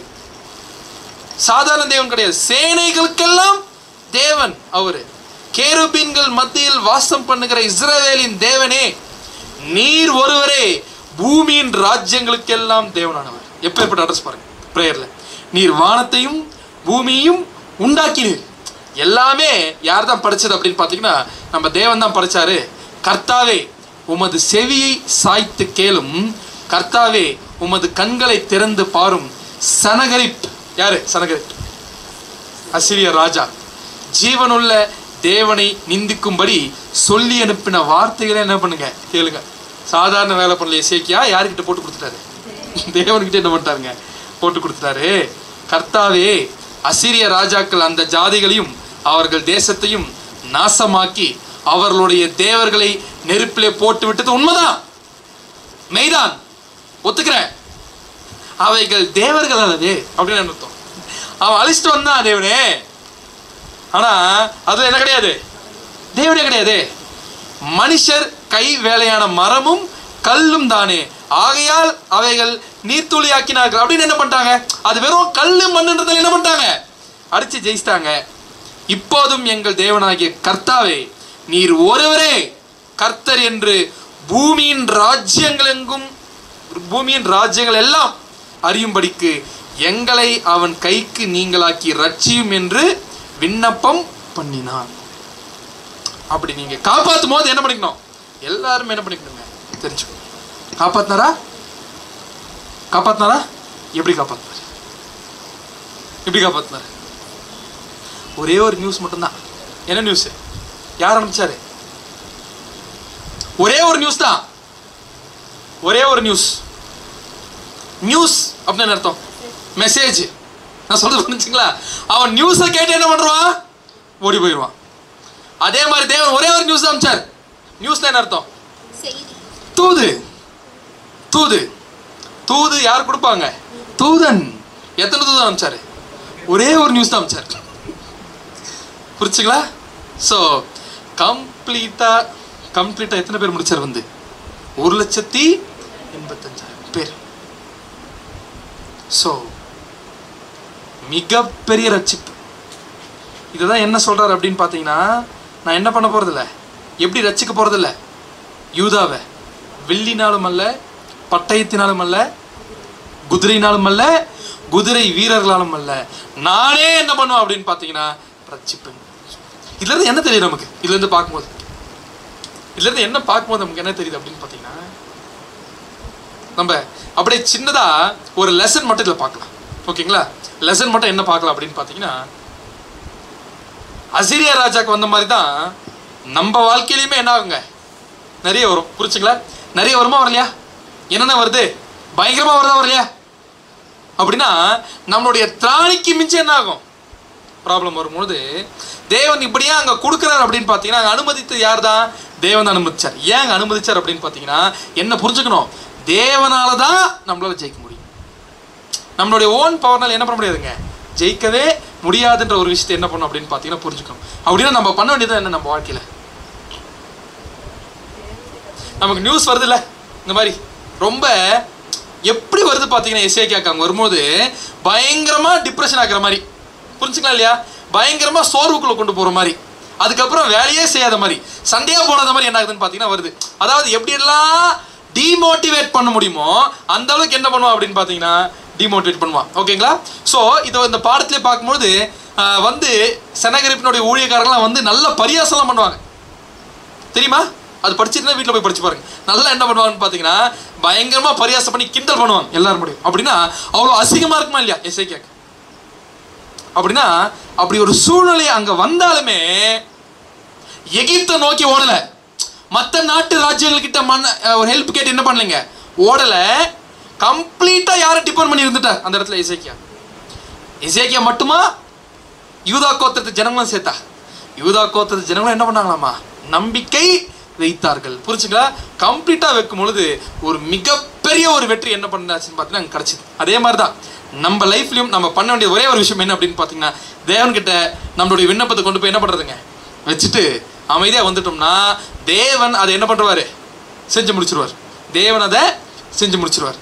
சாதாரண தேவன் கிடையாது சேனைகளுக்கெல்லாம் தேவன் அவரு கேருபீன்கள் மத்தியில் வாசம் பண்ணுகிற இஸ்ரவேலின் தேவனே நீர் ஒருவரே பூமியின் ராஜ்யங்களுக்கெல்லாம் தேவனானவர் எப்பேற்பட்ட அட்ரஸ் பாருங்க பிரேயர்ல நீர் வானத்தையும் பூமியையும் உண்டாக்கினீர் எல்லாமே யார் தான் படைச்சது அப்படின்னு பார்த்தீங்கன்னா நம்ம தேவன் தான் படைச்சாரு கர்த்தாவே உமது செவியை சாய்த்து கேளும் கர்த்தாவே உமது கண்களை திறந்து பாரும் சனகரிப் யாரு சனகரிப் அசிரிய ராஜா ஜீவனுள்ள தேவனை நிந்திக்கும்படி சொல்லி அனுப்பின வார்த்தைகளை என்ன பண்ணுங்க கேளுங்க சாதாரண வேலை பண்ணல இசைக்கியா யாருக்கிட்ட போட்டு கொடுத்துட்டாரு தேவன்கிட்ட என்ன பண்ணிட்டாருங்க போட்டு கொடுத்துட்டாரு கர்த்தாவே அசிரிய ராஜாக்கள் அந்த ஜாதிகளையும் அவர்கள் தேசத்தையும் நாசமாக்கி அவர்களுடைய தேவர்களை நெருப்பிலே போட்டு விட்டது உண்மைதான் மெய்தான் ஒத்துக்கிறேன் அவைகள் தேவர்கள் அல்லது அப்படின்னு அர்த்தம் அவன் அழிச்சிட்டு வந்தான் தேவனே ஆனா அதுல என்ன கிடையாது தேவனே கிடையாது மனுஷர் கை வேலையான மரமும் கல்லும் தானே ஆகையால் அவைகள் நீர்த்துளியாக்கினார்கள் அப்படின்னு என்ன பண்ணிட்டாங்க அது வெறும் கல்லு மண்ணுன்றதுல என்ன பண்ணிட்டாங்க அடிச்சு ஜெயிச்சிட்டாங்க இப்போதும் எங்கள் தேவனாகிய கர்த்தாவே நீர் ஒருவரே கர்த்தர் என்று பூமியின் ராஜ்யங்கள் எங்கும் பூமியின் ராஜ்யங்கள் எல்லாம் அறியும்படிக்கு எங்களை அவன் கைக்கு நீங்களாக்கி ரட்சியும் என்று விண்ணப்பம் பண்ணினான் அப்படி நீங்க காப்பாத்தும் போது என்ன பண்ணிக்கணும் எல்லாரும் என்ன பண்ணிக்கணுங்க தெரிஞ்சுக்கணும் காப்பாத்தினாரா காப்பாத்தினாரா எப்படி காப்பாத்தினாரு எப்படி காப்பாத்தினாரு ஒரே ஒரு நியூஸ் மட்டும்தான் என்ன நியூஸ் யார் அனுப்பிச்சாரு ஒரே ஒரு நியூஸ் தான் ஒரே ஒரு நியூஸ் நியூஸ் அப்படின்னு என்ன அர்த்தம் மெசேஜ் நான் சொல்றது புரிஞ்சுங்களா அவன் நியூஸை கேட்டு என்ன பண்ணுவான் ஓடி போயிடுவான் அதே மாதிரி தேவன் ஒரே ஒரு நியூஸ் தான் அனுப்பிச்சார் நியூஸ்ல என்ன அர்த்தம் செய்தி தூது தூது தூது யார் கொடுப்பாங்க தூதன் எத்தனை தூதன் அனுப்பிச்சாரு ஒரே ஒரு நியூஸ் தான் அனுப்பிச்சாரு புரிச்சுங்களா ஸோ கம்ப்ளீட்டாக கம்ப்ளீட்டாக எத்தனை பேர் முடிச்சார் வந்து ஒரு லட்சத்தி எண்பத்தஞ்சாயிரம் பேர் ஸோ மிகப்பெரிய ரட்சிப்பு இதுதான் என்ன சொல்றாரு அப்படின்னு பார்த்தீங்கன்னா நான் என்ன பண்ண போறதில்ல எப்படி ரட்சிக்க போறதில்ல யூதாவை வெள்ளினாலும் அல்ல பட்டயத்தினாலும் அல்ல குதிரைனாலும் அல்ல குதிரை வீரர்களாலும் அல்ல நானே என்ன பண்ணுவேன் அப்படின்னு பார்த்தீங்கன்னா ரட்சிப்பேன் இதுல இருந்து என்ன தெரியுது நமக்கு இதுல இருந்து பார்க்கும்போது இதுல இருந்து என்ன பார்க்கும்போது நமக்கு என்ன தெரியுது அப்படின்னு பார்த்தீங்கன்னா நம்ம அப்படியே சின்னதா ஒரு லெசன் மட்டும் இதில் பார்க்கலாம் ஓகேங்களா லெசன் மட்டும் என்ன பார்க்கலாம் அப்படின்னு பார்த்தீங்கன்னா அசிரியா ராஜாக்கு வந்த மாதிரி தான் நம்ம வாழ்க்கையிலையுமே என்ன ஆகுங்க நிறைய வரும் புரிச்சுங்களா நிறைய வருமா வரலையா என்னென்ன வருது பயங்கரமா வருதா வரலையா அப்படின்னா நம்மளுடைய திராணிக்கு மிஞ்சி என்ன ஆகும் ப்ராப்ளம் வரும்பொழுது தேவன் இப்படியே அங்கே கொடுக்குறாரு அப்படின்னு பார்த்தீங்கன்னா அங்கே அனுமதித்து யார் தான் தேவன் தான் அனுமதிச்சார் ஏன் அங்கே அனுமதிச்சார் அப்படின்னு பார்த்தீங்கன்னா என்ன புரிஞ்சுக்கணும் தேவனால தான் நம்மளால ஜெயிக்க முடியும் நம்மளுடைய ஓன் பவர்னால என்ன பண்ண முடியாதுங்க ஜெயிக்கவே முடியாதுன்ற ஒரு விஷயத்தை என்ன பண்ணும் அப்படின்னு பார்த்தீங்கன்னா புரிஞ்சுக்கணும் அப்படின்னா நம்ம பண்ண வேண்டியது என்ன நம்ம வாழ்க்கையில நமக்கு நியூஸ் வருதுல்ல இந்த மாதிரி ரொம்ப எப்படி வருது பார்த்தீங்கன்னா எஸ்ஏ கேட்காங்க வரும்போது பயங்கரமா டிப்ரெஷன் ஆக்குற மாதிரி புரிஞ்சுக்கலாம் இல்லையா பயங்கரமா சோர்வுக்குள்ள கொண்டு போற மாதிரி அதுக்கப்புறம் வேலையே செய்யாத மாதிரி சண்டையா போனத மாதிரி என்ன ஆகுதுன்னு பார்த்தீங்கன்னா வருது அதாவது எப்படியெல்லாம் டிமோட்டிவேட் பண்ண முடியுமோ அந்த அளவுக்கு என்ன பண்ணுவான் அப்படின்னு பார்த்தீங்கன்னா டிமோட்டிவேட் பண்ணுவான் ஓகேங்களா ஸோ இதை இந்த பாடத்திலே பார்க்கும்போது ஆஹ், வந்து செனகரிப்பினுடைய ஊழியக்காரங்களாம் வந்து நல்ல பரியாசம்லாம் பண்ணுவாங்க தெரியுமா அது படிச்சிருந்தா வீட்டில் போய் படிச்சு பாருங்க நல்லா என்ன பண்ணுவாங்கன்னு பார்த்தீங்கன்னா பயங்கரமா பரியாசம் பண்ணி கிண்டல் பண்ணுவாங்க எல்லாரும் முடியும் அப்படின்னா அவ்வளோ அசிங்கமா இருக்குமா இல்லையா எஸ்ஐ கேட்க அப்படின்னா அப்படி ஒரு சூழ்நிலை அங்க வந்தாலுமே எகிப்தை நோக்கி ஓடல மற்ற நாட்டு ராஜ்யங்கள்கிட்ட மன்ன அஹ் ஒரு ஹெல்ப் கேட்டு என்ன பண்ணலைங்க ஓடல கம்ப்ளீட்டா யாரை டிபெண்ட் பண்ணி இருந்துட்டார் அந்த இடத்துல இசைக்கியா இசைக்கியா மட்டுமா யூதா கோத்திரத்து ஜனங்களும் சேர்த்தா யூதா கோத்திரத்து ஜனங்களும் என்ன பண்ணாங்களாமா நம்பிக்கை வைத்தார்கள் புரிச்சுங்களா கம்ப்ளீட்டா வைக்கும் பொழுது ஒரு மிகப்பெரிய ஒரு வெற்றி என்ன பண்ணாச்சுன்னு பார்த்தீங்கன்னா அங்க கிடைச்சிது அதே மாதிரி தான் நம்ம லைஃப்லயும் நம்ம பண்ண வேண்டிய ஒரே ஒரு விஷயம் என்ன அப்படின்னு பார்த்தீங்கன்னா தேவன்கிட்ட நம்மளுடைய விண்ணப்பத்தை கொண்டு போய் என்ன பண்றதுங்க வச்சுட்டு அமைதியா வந்துட்டோம்னா தேவன் அதை என்ன பண்றவாரு செஞ்சு முடிச்சிருவார் தேவன் அதை செஞ்சு முடிச்சிருவார்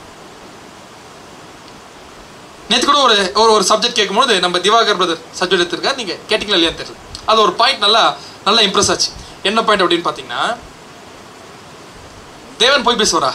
நேற்று கூட ஒரு ஒரு ஒரு சப்ஜெக்ட் கேட்கும்போது நம்ம திவாகர் பிரதர் சப்ஜெக்ட் எடுத்திருக்காரு நீங்கள் கேட்டிங்களா இல்லையான்னு தெரியல அது ஒரு பாயிண்ட் நல்லா நல்லா இம்ப்ரெஸ் ஆச்சு என்ன பாயிண்ட் அப்படின்னு பார்த்தீங்கன்னா தேவன் போய் பேசுவாரா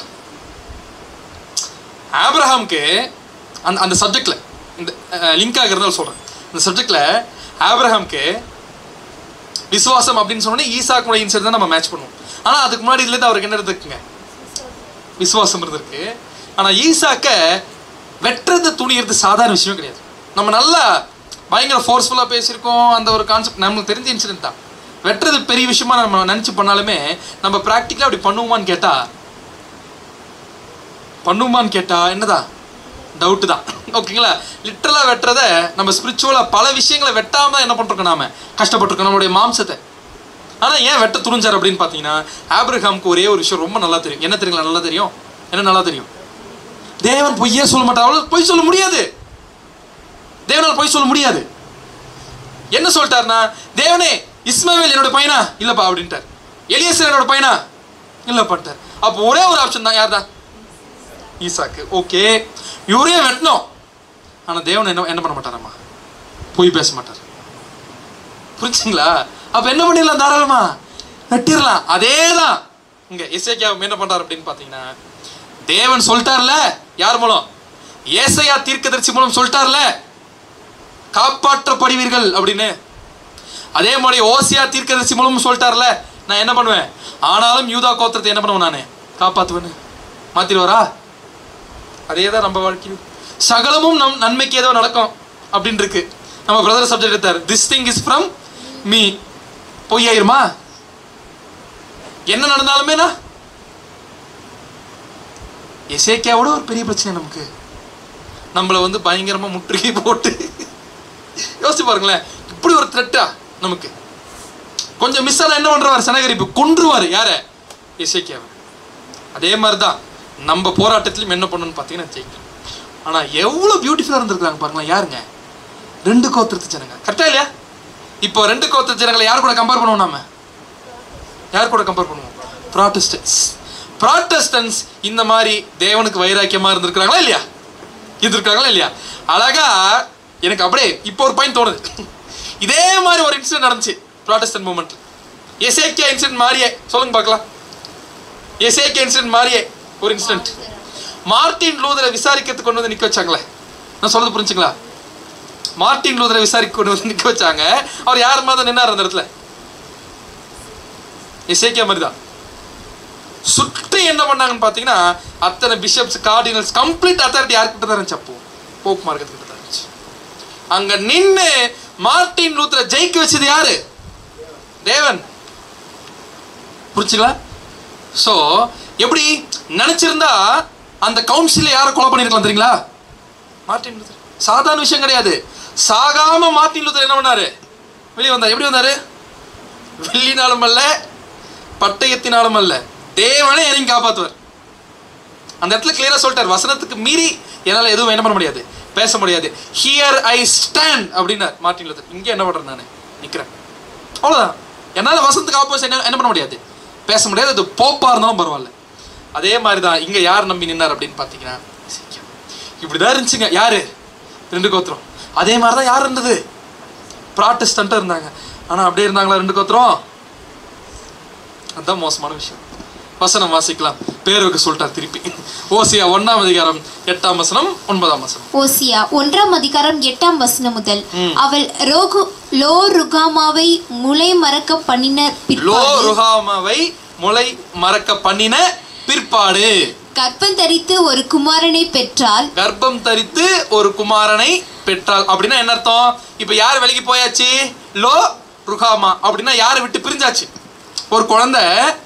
ஆப்ரஹாம்க்கு அந்த அந்த சப்ஜெக்ட்ல இந்த லிங்க் ஆகிறதால சொல்கிறேன் இந்த சப்ஜெக்ட்ல ஆப்ரஹாம்க்கு விசுவாசம் அப்படின்னு சொன்னோடனே ஈசாக்குடைய இன்சைட் தான் நம்ம மேட்ச் பண்ணுவோம் ஆனால் அதுக்கு முன்னாடி இதுலேருந்து அவருக்கு என்ன இருந்திருக்குங்க விசுவாசம் இருந்திருக்கு ஆனால் ஈசாக்க வெட்டுறது துணிகிறது சாதாரண விஷயம் கிடையாது நம்ம நல்லா பயங்கர ஃபோர்ஸ்ஃபுல்லாக பேசியிருக்கோம் அந்த ஒரு கான்செப்ட் நம்மளுக்கு தெரிஞ்ச இன்சிடென்ட் தான் வெட்டுறது பெரிய விஷயமா நம்ம நினச்சி பண்ணாலுமே நம்ம ப்ராக்டிக்கலாக அப்படி பண்ணுவோமான்னு கேட்டால் பண்ணுவோமான்னு கேட்டால் என்னதான் டவுட்டு தான் ஓகேங்களா லிட்டரலாக வெட்டுறத நம்ம ஸ்பிரிச்சுவலாக பல விஷயங்களை வெட்டாம தான் என்ன பண்ணிருக்கோம் நாம கஷ்டப்பட்டிருக்கோம் நம்மளுடைய மாம்சத்தை ஆனால் ஏன் வெட்ட துணிஞ்சார் அப்படின்னு பார்த்தீங்கன்னா ஆப்ரஹாமுக்கு ஒரே ஒரு விஷயம் ரொம்ப நல்லா தெரியும் என்ன தெரியுங்களா நல்லா தெரியும் என்ன நல்லா தெரியும் தேவன் பொய்யே சொல்ல மாட்டார் அவளால் பொய் சொல்ல முடியாது தேவனால் பொய் சொல்ல முடியாது என்ன சொல்லிட்டாருன்னா தேவனே இஸ்மாவேல் என்னோட பையனா இல்லப்பா அப்படின்ட்டார் எலியசர் என்னோட பையனா இல்லப்பான்ட்டார் அப்போ ஒரே ஒரு ஆப்ஷன் தான் யார் தான் ஈசாக்கு ஓகே இவரே வெட்டணும் ஆனால் தேவன் என்ன என்ன பண்ண மாட்டாரம்மா பொய் பேச மாட்டார் புரிஞ்சுங்களா அப்ப என்ன பண்ணிடலாம் தாராளமா வெட்டிடலாம் அதே தான் இங்க இசைக்கியா என்ன பண்றாரு அப்படின்னு பாத்தீங்கன்னா தேவன் சொல்லிட்டார்ல யார் மூலம் ஏசையா தீர்க்கதரிசி மூலம் சொல்லிட்டார்ல காப்பாற்றப்படுவீர்கள் அப்படின்னு அதே மாதிரி ஓசியா தீர்க்கதரிசி மூலம் சொல்லிட்டார்ல நான் என்ன பண்ணுவேன் ஆனாலும் யூதா கோத்திரத்தை என்ன பண்ணுவேன் நான் காப்பாற்றுவேன்னு மாத்திடுவாரா அதே தான் நம்ம வாழ்க்கையும் சகலமும் நம் நன்மைக்கு ஏதோ நடக்கும் அப்படின்னு இருக்கு நம்ம பிரதர் சப்ஜெக்ட் எடுத்தார் this thing is from me பொய்யாயிருமா என்ன நடந்தாலுமேனா எசேக்கியாவோட ஒரு பெரிய பிரச்சனை நமக்கு நம்மளை வந்து பயங்கரமா முற்றுகை போட்டு யோசிச்சு பாருங்களேன் இப்படி ஒரு த்ரெட்டா நமக்கு கொஞ்சம் மிஸ் ஆனா என்ன பண்றவார் சனகரிப்பு கொன்றுவார் யார இசைக்கியாவை அதே மாதிரி தான் நம்ம போராட்டத்திலும் என்ன பண்ணணும்னு பார்த்தீங்கன்னா ஜெயிக்கணும் ஆனா எவ்வளவு பியூட்டிஃபுல்லா இருந்திருக்காங்க பாருங்களேன் யாருங்க ரெண்டு கோத்திரத்து ஜனங்க கரெக்டா இல்லையா இப்போ ரெண்டு கோத்திர ஜனங்களை யார் கூட கம்பேர் பண்ணுவோம் நாம யார் கூட கம்பேர் பண்ணுவோம் ப்ராட்டஸ்டன்ஸ் ப்ராட்டஸ்டன்ஸ் இந்த மாதிரி தேவனுக்கு வைராக்கியமா இருந்திருக்கிறாங்களா இல்லையா இருந்திருக்காங்களா இல்லையா அழகா எனக்கு அப்படியே இப்போ ஒரு பாயிண்ட் தோணுது இதே மாதிரி ஒரு இன்சிடென்ட் நடந்துச்சு ப்ராட்டஸ்டன் மூமெண்ட் எசேக்கியா இன்சிடென்ட் மாதிரியே சொல்லுங்க பார்க்கலாம் எசேக்கியா இன்சிடென்ட் மாதிரியே ஒரு இன்சிடென்ட் மார்ட்டின் லூதரை விசாரிக்கிறதுக்கு கொண்டு வந்து நிக்க வச்சாங்களே நான் சொல்றது புரிஞ்சுங்களா மார்ட்டின் லூதரை விசாரிக்க கொண்டு வந்து நிக்க வச்சாங்க அவர் யார் மாதிரி தான் நின்னார் அந்த இடத்துல எசேக்கியா மாதிரி தான் சுற்றி என்ன பண்ணாங்கன்னு பார்த்தீங்கன்னா அத்தனை பிஷப்ஸ் கார்டினல்ஸ் கம்ப்ளீட் அத்தாரிட்டி யார்கிட்ட தான் இருந்துச்சு அப்போ போப் மார்க்கெட் கிட்ட தான் இருந்துச்சு அங்க நின்னு மார்ட்டின் லூத்தரை ஜெயிக்க வச்சது யாரு தேவன் புரிச்சுங்களா ஸோ எப்படி நினைச்சிருந்தா அந்த கவுன்சில யாரை கொலை பண்ணிருக்கலாம் தெரியுங்களா மார்ட்டின் லூத்தர் சாதாரண விஷயம் கிடையாது சாகாம மார்ட்டின் லூத்தர் என்ன பண்ணாரு வெளியே வந்தார் எப்படி வந்தாரு வெள்ளினாலும் அல்ல பட்டயத்தினாலும் அல்ல தேவனே இறங்கி காப்பாத்துவார் அந்த இடத்துல கிளியரா சொல்லிட்டார் வசனத்துக்கு மீறி என்னால எதுவும் என்ன பண்ண முடியாது பேச முடியாது ஹியர் ஐ ஸ்டாண்ட் அப்படின்னார் மார்ட்டின் லூத்தர் இங்கே என்ன பண்றேன் நான் நிக்கிறேன் அவ்வளவுதான் என்னால வசனத்துக்கு ஆப்போசிட் என்ன என்ன பண்ண முடியாது பேச முடியாது அது போப்பா இருந்தாலும் பரவாயில்ல அதே மாதிரி தான் இங்க யார் நம்பி நின்னார் அப்படின்னு பார்த்தீங்கன்னா எசேக்கியா. இப்படிதான் இருந்துச்சுங்க யாரு ரெண்டு கோத்திரம் அதே மாதிரி தான் யார் இருந்தது ப்ராட்டஸ்டண்ட்டாக இருந்தாங்க ஆனா அப்படியே இருந்தாங்களா ரெண்டு கோத்திரம் அதுதான் மோசமான விஷயம் வசனம் வாசிக்கலாம் பேருக்கு சொல்லிட்டார் திருப்பி ஓசியா ஒண்ணாம் அதிகாரம் எட்டாம் வசனம் ஒன்பதாம் வசனம் ஓசியா ஒன்றாம் அதிகாரம் எட்டாம் வசனம் முதல் ம். அவள் ரோகு லோ ருகாமாவை முளை மறக்க பண்ணின லோ பிற்பாடு ருகாமாவை முளை மறக்க பண்ணின பிற்பாடு கர்ப்பம் தரித்து ஒரு குமாரனை பெற்றால் கர்ப்பம் தரித்து ஒரு குமாரனை பெற்றாள் அப்படின்னா என்ன அர்த்தம் இப்ப யார் விலைக்கு போயாச்சு லோ ருகாமா அப்படின்னா யாரை விட்டு பிரிஞ்சாச்சு ஒரு குழந்தை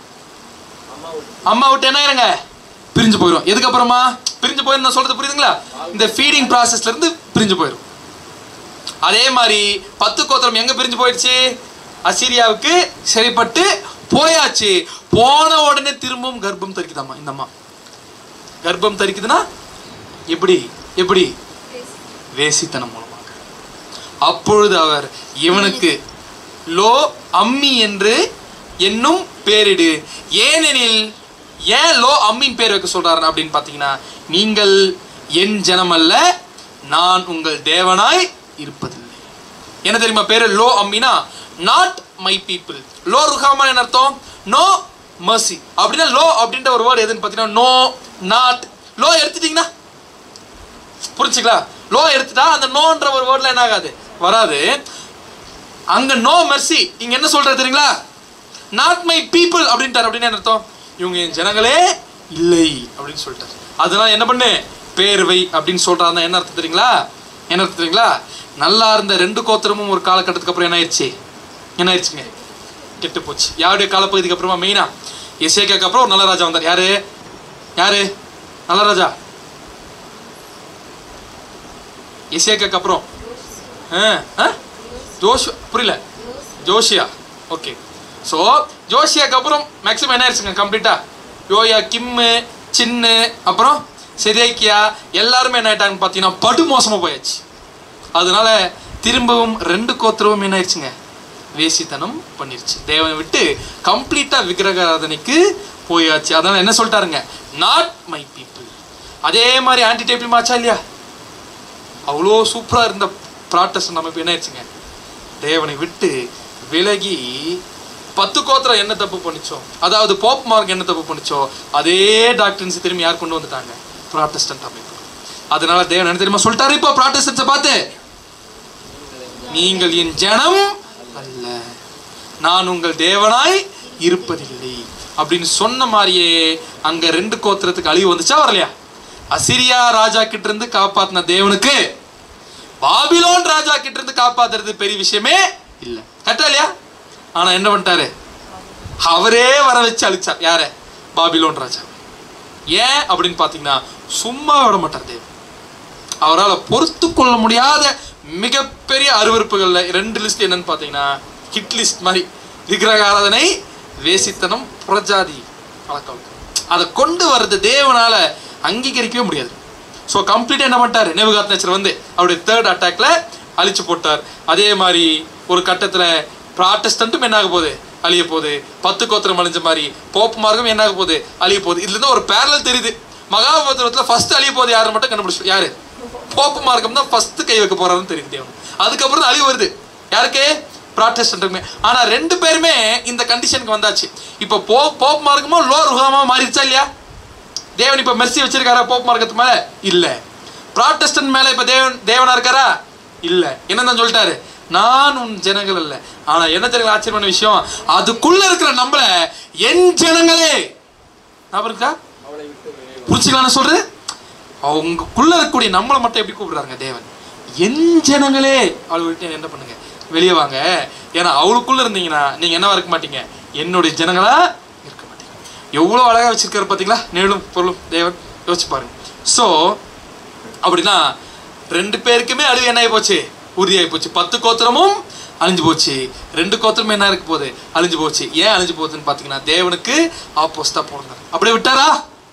அம்மா விட்டு என்ன ஆயிருங்க பிரிஞ்சு போயிடும் எதுக்கப்புறமா பிரிஞ்சு போயிரும் நான் சொல்றது புரியுதுங்களா இந்த ஃபீடிங் ப்ராசஸ்ல இருந்து பிரிஞ்சு போயிடும் அதே மாதிரி பத்து கோத்திரம் எங்க பிரிஞ்சு போயிடுச்சு அசீரியாவுக்கு சரிப்பட்டு போயாச்சு போன உடனே திரும்பவும் கர்ப்பம் தரிக்குதாம்மா இந்த அம்மா கர்ப்பம் தரிக்குதுன்னா எப்படி எப்படி வேசித்தனம் மூலமாக அப்பொழுது அவர் இவனுக்கு லோ அம்மி என்று என்னும் பேரிடு ஏனெனில் ஏன் லோ அம்மின் பேர் வைக்க சொல்றாரு அப்படின்னு பார்த்தீங்கன்னா நீங்கள் என் ஜனம் அல்ல நான் உங்கள் தேவனாய் இருப்பதில்லை என்ன தெரியுமா பேரு லோ அம்மினா நாட் மை பீப்புள் லோ ருஹாமா என்ன அர்த்தம் நோ மர்சி அப்படின்னா லோ அப்படின்ற ஒரு வேர்டு எதுன்னு பார்த்தீங்கன்னா நோ நாட் லோ எடுத்துட்டீங்கன்னா புரிஞ்சுங்களா லோ எடுத்துட்டா அந்த நோன்ற ஒரு வேர்ட்ல என்ன ஆகாது வராது அங்க நோ மெர்சி இங்க என்ன சொல்றது தெரியுங்களா நாட் மை பீப்புள் அப்படின்ட்டார் அப்படின்னு என்ன அர்த்தம் இவங்க என் ஜனங்களே இல்லை அப்படின்னு சொல்லிட்டார் அதனால என்ன பண்ணு பேர்வை அப்படின்னு சொல்றாருன்னா என்ன அர்த்தம் தெரியுங்களா என்ன அர்த்தம் தெரியுங்களா நல்லா இருந்த ரெண்டு கோத்திரமும் ஒரு காலகட்டத்துக்கு அப்புறம் என்ன ஆயிடுச்சு என்ன ஆயிடுச்சுங்க கெட்டு போச்சு யாருடைய காலப்பகுதிக்கு அப்புறமா மெயினா எசேக்காக்கு அப்புறம் ஒரு நல்ல ராஜா வந்தார் யாரு யாரு நல்ல ராஜா எசேக்காக்கு அப்புறம் ஆ ஆ ஜோஷ் புரியல ஜோஷியா ஓகே ஸோ ஜோஷியாக்கு அப்புறம் மேக்ஸிமம் என்ன ஆயிடுச்சுங்க கம்ப்ளீட்டா யோயா கிம்மு சின்னு அப்புறம் செதேக்கியா எல்லாருமே என்ன ஆயிட்டாங்கன்னு பார்த்தீங்கன்னா படு மோசமாக போயாச்சு அதனால திரும்பவும் ரெண்டு கோத்திரமும் என்ன ஆயிடுச்சுங்க வேசித்தனம் பண்ணிருச்சு தேவனை விட்டு கம்ப்ளீட்டாக விக்கிரகாராதனைக்கு போயாச்சு அதனால என்ன சொல்லிட்டாருங்க நாட் மை பீப்புள் அதே மாதிரி ஆன்டி டைப்லையும் ஆச்சா இல்லையா அவ்வளோ சூப்பராக இருந்த ப்ராட்டஸ்ட் நம்ம இப்போ என்ன ஆயிடுச்சுங்க தேவனை விட்டு விலகி பத்து கோத்திரம் என்ன தப்பு பண்ணிச்சோ அதாவது போப் மார்க் என்ன தப்பு பண்ணிச்சோ அதே டாக்டர்ஸ் திரும்பி யார் கொண்டு வந்துட்டாங்க ப்ராட்டஸ்டன்ட் அமைப்பு அதனால தேவன் என்ன தெரியுமா சொல்லிட்டாரு இப்போ ப்ராட்டஸ்டன்ஸை பார்த்து நீங்கள் என் ஜனம் அல்ல நான் உங்கள் தேவனாய் இருப்பதில்லை அப்படின்னு சொன்ன மாதிரியே அங்க ரெண்டு கோத்திரத்துக்கு அழிவு வந்துச்சா வரலையா அசிரியா ராஜா கிட்ட இருந்து காப்பாத்தின தேவனுக்கு பாபிலோன் ராஜா கிட்ட இருந்து காப்பாத்துறது பெரிய விஷயமே இல்ல கரெக்டா இல்லையா ஆனா என்ன பண்ணிட்டாரு அவரே வர வச்சு அழிச்சார் யார பாபிலோன் ராஜா ஏன் அப்படின்னு பாத்தீங்கன்னா சும்மா விட மாட்டார் தேவன் அவரால் பொறுத்து கொள்ள முடியாத மிகப்பெரிய அருவருப்புகள்ல ரெண்டு லிஸ்ட் என்னன்னு பார்த்தீங்கன்னா ஹிட் லிஸ்ட் மாதிரி விக்கிரக ஆராதனை வேசித்தனம் புறஜாதி பழக்கம் அதை கொண்டு வர்றது தேவனால அங்கீகரிக்கவே முடியாது ஸோ கம்ப்ளீட்டாக என்ன பண்ணிட்டார் நேவுகாத் நேச்சர் வந்து அவருடைய தேர்ட் அட்டாக்ல அழிச்சு போட்டார் அதே மாதிரி ஒரு கட்டத்தில் ப்ராட்டஸ்டன்ட்டும் என்ன ஆக போகுது அழிய போகுது பத்து கோத்திரம் அழிஞ்ச மாதிரி போப் மார்க்கம் என்ன ஆக போகுது அழிய போகுது இதுல இருந்து ஒரு பேரலல் தெரியுது மகாபத்திரத்தில் ஃபர்ஸ்ட் அழிய போகுது யாருன்னு மட்டும் கண்டுபிடிச்சு யாரு போப்பு மார்க்கம் தான் ஃபர்ஸ்ட் கை வைக்க போறாருன்னு தெரியும் தேவன் அதுக்கப்புறம் தான் அழிவு வருது யாருக்கு ப்ராட்டஸ்டன்ட்டுமே ஆனா ரெண்டு பேருமே இந்த கண்டிஷனுக்கு வந்தாச்சு இப்போ போ போப் மார்க்கமும் லோ ருகமா மாறிடுச்சா இல்லையா தேவன் இப்போ மெர்சி வச்சிருக்காரா போப் மார்க்கத்து மேல இல்ல ப்ராட்டஸ்டன்ட் மேல இப்போ தேவன் தேவனா இருக்காரா இல்ல என்னதான் சொல்லிட்டாரு நான் உன் ஜனங்கள் அல்ல ஆனா என்ன தெரியுங்களா ஆச்சரியமான விஷயம் அதுக்குள்ள இருக்கிற நம்மள என் ஜனங்களே ஞாபகம் இருக்கா புரிச்சுக்கலாம் நான் சொல்றது அவங்களுக்குள்ள இருக்கக்கூடிய நம்மளை மட்டும் எப்படி கூப்பிடுறாங்க தேவன் என் ஜனங்களே அவளை விட்டு என்ன பண்ணுங்க வெளியே வாங்க ஏன்னா அவளுக்குள்ள இருந்தீங்கன்னா நீங்க என்னவா இருக்க மாட்டீங்க என்னுடைய ஜனங்களா இருக்க மாட்டீங்க எவ்வளோ அழகா வச்சிருக்காரு பார்த்தீங்களா நேழும் பொருளும் தேவன் யோசிச்சு பாருங்க ஸோ அப்படின்னா ரெண்டு பேருக்குமே அழிவு என்ன ஆகி போச்சு உறுதியாகி போச்சு பத்து கோத்திரமும் அழிஞ்சு போச்சு ரெண்டு கோத்திரமும் என்ன இருக்க போகுது அழிஞ்சு போச்சு ஏன் அழிஞ்சு போகுதுன்னு பார்த்தீங்கன்னா தேவனுக்கு ஆப்போசிட்டா போனார் அப்படியே விட்டாரா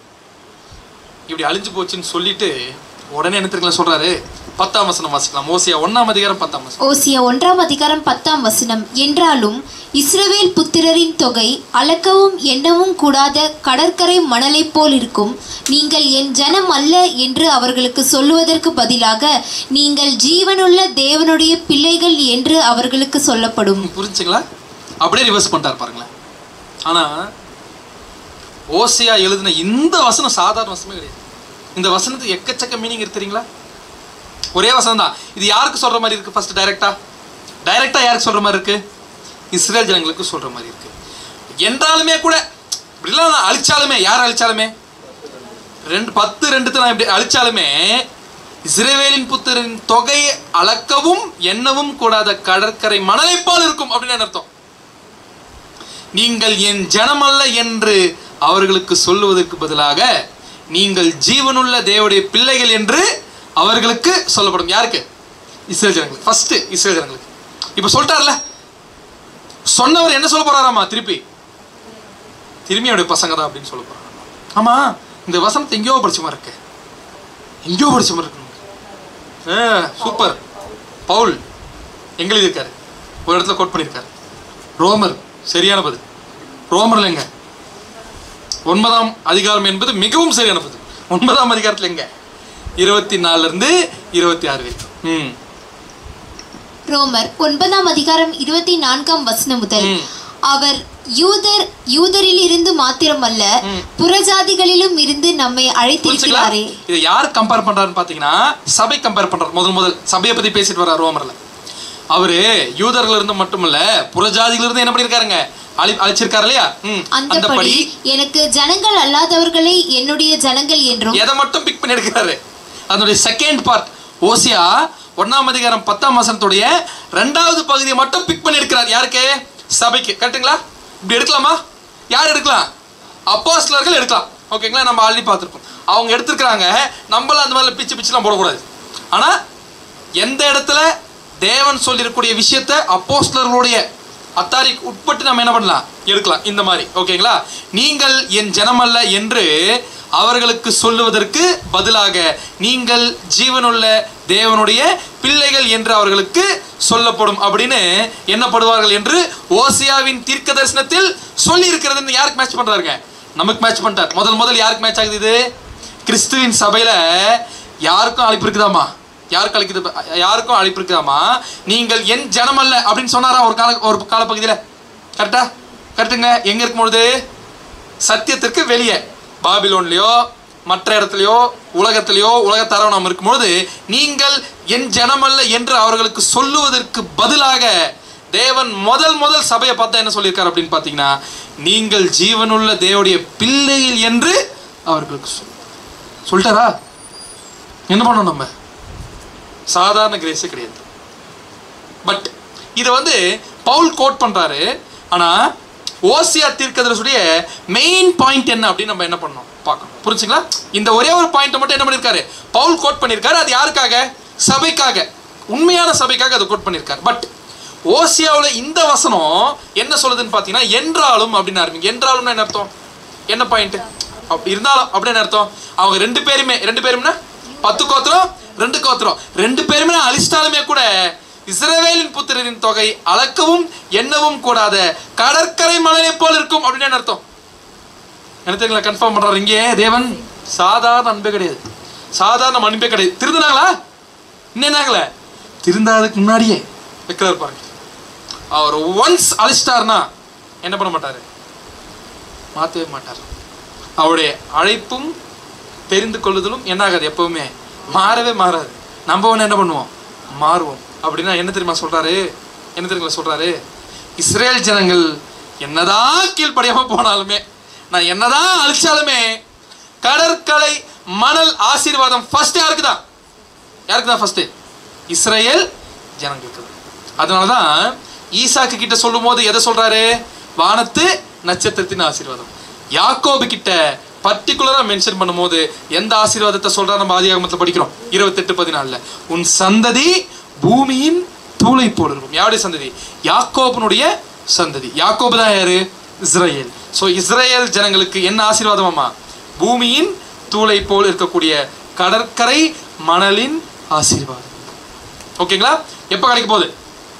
இப்படி அழிஞ்சு போச்சுன்னு சொல்லிட்டு உடனே என்ன தெரியுங்களா சொல்றாரு பத்தாம் வசனம் வாசிக்கலாம் ஓசியா ஒண்ணாம் அதிகாரம் பத்தாம் வசனம் ஓசியா ஒன்றாம் அதிகாரம் பத்தாம் வசனம் என்றாலும் இஸ்ரவேல் புத்திரரின் தொகை அளக்கவும் எண்ணவும் கூடாத கடற்கரை மணலைப் போல் இருக்கும் நீங்கள் என் ஜனம் அல்ல என்று அவர்களுக்கு சொல்லுவதற்கு பதிலாக நீங்கள் ஜீவனுள்ள தேவனுடைய பிள்ளைகள் என்று அவர்களுக்கு சொல்லப்படும் புரிஞ்சுங்களா அப்படியே ரிவர்ஸ் பண்ணிட்டார் பாருங்களேன் ஆனா ஓசியா எழுதின இந்த வசனம் சாதாரண வசனமே கிடையாது இந்த வசனத்துக்கு எக்கச்சக்க மீனிங் இருக்கு தெரியுங்களா ஒரே வசனம் தான் இது யாருக்கு சொல்ற மாதிரி இருக்கு ஃபர்ஸ்ட் டைரக்டா டைரக்டா யாருக்கு சொல்ற மாதிரி இருக்கு இஸ்ரேல் ஜனங்களுக்கு சொல்ற மாதிரி இருக்கு என்றாலுமே கூட இப்படிலாம் நான் அழிச்சாலுமே யார் அழிச்சாலுமே ரெண்டு பத்து ரெண்டுத்தை நான் இப்படி அழிச்சாலுமே இஸ்ரேவேலின் புத்திரின் தொகையை அளக்கவும் எண்ணவும் கூடாத கடற்கரை மணலைப்பால் இருக்கும் அப்படின்னு என்ன அர்த்தம் நீங்கள் என் ஜனமல்ல என்று அவர்களுக்கு சொல்லுவதற்கு பதிலாக நீங்கள் ஜீவனுள்ள தேவனுடைய பிள்ளைகள் என்று அவர்களுக்கு சொல்லப்படும் யாருக்கு இஸ்ரேல் ஜனங்களுக்கு ஃபர்ஸ்ட் இஸ்ரேல் ஜனங்களுக்கு இப்போ சொல்லிட்டார்ல சொன்னவர் என்ன சொல்ல போறாராமா திருப்பி திரும்பி அவருடைய பசங்க தான் அப்படின்னு சொல்ல போறாரு ஆமா இந்த வசனத்தை எங்கேயோ படிச்ச மாதிரி இருக்கு எங்கேயோ படிச்ச மாதிரி இருக்கு ஆ சூப்பர் பவுல் எங்க எழுதியிருக்காரு ஒரு இடத்துல கோட் பண்ணியிருக்காரு ரோமர் சரியான பதில் ரோமர்ல எங்க ஒன்பதாம் அதிகாரம் என்பது மிகவும் சரியான பதில் ஒன்பதாம் அதிகாரத்துல எங்க இருபத்தி நாலுல இருந்து இருபத்தி ஆறு வரைக்கும் ம் ரோமர் ஒன்பதாம் அதிகாரம் இருபத்தி நான்காம் வசனம் முதல் ம். அவர் யூதர் யூதரில் இருந்து மாத்திரமல்ல ம். புறஜாதிகளிலும் இருந்து நம்மை புரிஞ்சுங்களா? அழைத்திருக்கிறாரே இதை யார் கம்பேர் பண்றாருன்னு பாத்தீங்கன்னா சபை கம்பேர் பண்றாரு முதல் முதல் சபையை பத்தி பேசிட்டு வர்றாரு ரோமர்ல அவரு யூதர்ல இருந்து மட்டுமல்ல புறஜாதியில இருந்து என்ன பண்ணிருக்காருங்க அழி அழைச்சிருக்காரு இல்லையா ம் அந்தபடி எனக்கு ஜனங்கள் அல்லாதவர்களை என்னுடைய ஜனங்கள் என்றும் எதை மட்டும் பிக் பண்ணி எடுக்கிறாரு அதனுடைய செகண்ட் பார்ட் ஓசியா ஒண்ணாம் அதிகாரம் பத்தாம் வசனத்துடைய ரெண்டாவது பகுதியை மட்டும் பிக் பண்ணி எடுக்கிறார் யாருக்கு சபைக்கு கரெக்ட்டுங்களா இப்படி எடுக்கலாமா யார் எடுக்கலாம் அப்போஸ்லர்கள் எடுக்கலாம் ஓகேங்களா நம்ம ஆல்ரெடி பார்த்துருக்கோம் அவங்க எடுத்திருக்கிறாங்க நம்மளாம் அந்த மாதிரி பிச்சு பிச்சுலாம் போடக்கூடாது ஆனா எந்த இடத்துல தேவன் சொல்லியிருக்கக்கூடிய விஷயத்த அப்போஸ்லர்களுடைய அத்தாரி உட்பட்டு நம்ம என்ன பண்ணலாம் எடுக்கலாம் இந்த மாதிரி ஓகேங்களா நீங்கள் என் ஜனமல்ல என்று அவர்களுக்கு சொல்லுவதற்கு பதிலாக நீங்கள் ஜீவனுள்ள தேவனுடைய பிள்ளைகள் என்று அவர்களுக்கு சொல்லப்படும் அப்படின்னு எண்ணப்படுவார்கள் என்று ஓசியாவின் தீர்க்க தரிசனத்தில் சொல்லி இருக்கிறதுன்னு யாருக்கு மேட்ச் பண்றாருங்க நமக்கு மேட்ச் பண்ணிட்டார் முதல் முதல் யாருக்கு மேட்ச் ஆகுது இது கிறிஸ்துவின் சபையில யாருக்கும் அழைப்பு இருக்குதாமா யாருக்கு அழைக்குது யாருக்கும் அழைப்பு இருக்குதாமா நீங்கள் என் ஜனம் அல்ல அப்படின்னு சொன்னாரா ஒரு கால ஒரு காலப்பகுதியில் கரெக்டா கரெக்டுங்க எங்க இருக்கும்பொழுது சத்தியத்திற்கு வெளியே பாபிலோன்லயோ மற்ற இடத்துலையோ உலகத்திலேயோ உலகத்தாரோ நாம் இருக்கும்பொழுது நீங்கள் என் ஜனமல்ல என்று அவர்களுக்கு சொல்லுவதற்கு பதிலாக தேவன் முதல் முதல் சபையை பார்த்தா என்ன சொல்லியிருக்காரு அப்படின்னு பார்த்தீங்கன்னா நீங்கள் ஜீவனுள்ள தேவனுடைய பிள்ளைகள் என்று அவர்களுக்கு சொல் சொல்லிட்டாரா என்ன பண்ணோம் நம்ம சாதாரண கிரேஸே கிடையாது பட் இது வந்து பவுல் கோட் பண்றாரு ஆனா ஓசியா தீர்க்கதரிசுடைய மெயின் பாயிண்ட் என்ன அப்படின்னு நம்ம என்ன பண்ணோம் பார்க்கணும் புரிஞ்சுங்களா இந்த ஒரே ஒரு பாயிண்ட் மட்டும் என்ன பண்ணிருக்காரு பவுல் கோட் பண்ணிருக்காரு அது யாருக்காக சபைக்காக உண்மையான சபைக்காக அதை கோட் பண்ணிருக்காரு பட் ஓசியாவில் இந்த வசனம் என்ன சொல்லுதுன்னு பார்த்தீங்கன்னா என்றாலும் அப்படின்னு ஆரம்பிங்க என்றாலும்னா என்ன அர்த்தம் என்ன பாயிண்ட் அப்படி இருந்தாலும் அப்படின்னு அர்த்தம் அவங்க ரெண்டு பேருமே ரெண்டு பேரும்னா பத்து கோத்திரம் ரெண்டு கோத்திரம் ரெண்டு பேருமே அழிச்சிட்டாலுமே கூட இஸ்ரவேலின் புத்திரரின் தொகை அளக்கவும் எண்ணவும் கூடாத கடற்கரை மணலை போல் இருக்கும் அப்படின்னு என்ன அர்த்தம் என்ன தெரியுங்களா கன்ஃபார்ம் பண்றாரு இங்கே தேவன் சாதாரண அன்பே கிடையாது சாதாரண அன்பே கிடையாது திருந்தினாங்களா இன்னும் என்னாகல திருந்தாததுக்கு முன்னாடியே வைக்கிறார் பாருங்க அவர் ஒன்ஸ் அழிச்சிட்டாருன்னா என்ன பண்ண மாட்டாரு மாற்றவே மாட்டார் அவருடைய அழைப்பும் தெரிந்து கொள்ளுதலும் என்னாகாது எப்பவுமே மாறவே மாறாது நம்ம ஒன்று என்ன பண்ணுவோம் மாறுவோம் அப்படின்னா என்ன தெரியுமா சொல்றாரு என்ன தெரியுங்களா சொல்றாரு இஸ்ரேல் ஜனங்கள் என்னதான் கீழ்ப்படியாம போனாலுமே நான் என்னதான் அழிச்சாலுமே கடற்கரை மணல் ஆசீர்வாதம் ஃபர்ஸ்ட் யாருக்கு தான் யாருக்கு தான் ஃபர்ஸ்ட் இஸ்ரேல் ஜனங்களுக்கு தான் அதனால தான் ஈசாக்கு கிட்ட சொல்லும் போது எதை சொல்றாரு வானத்து நட்சத்திரத்தின் ஆசீர்வாதம் யாக்கோபு கிட்ட பர்டிகுலரா மென்ஷன் பண்ணும்போது எந்த ஆசீர்வாதத்தை சொல்றா நம்ம ஆதியாகமத்தில் படிக்கிறோம் இருபத்தெட்டு பதினாலுல உன் சந்ததி பூமியின் தூளை போல் இருக்கும் யாருடைய சந்ததி யாக்கோபனுடைய சந்ததி யாக்கோபு தான் யாரு இஸ்ரேல் ஸோ இஸ்ரேல் ஜனங்களுக்கு என்ன ஆசீர்வாதமாமா பூமியின் தூளை போல் இருக்கக்கூடிய கடற்கரை மணலின் ஆசீர்வாதம் ஓகேங்களா எப்போ கிடைக்க போகுது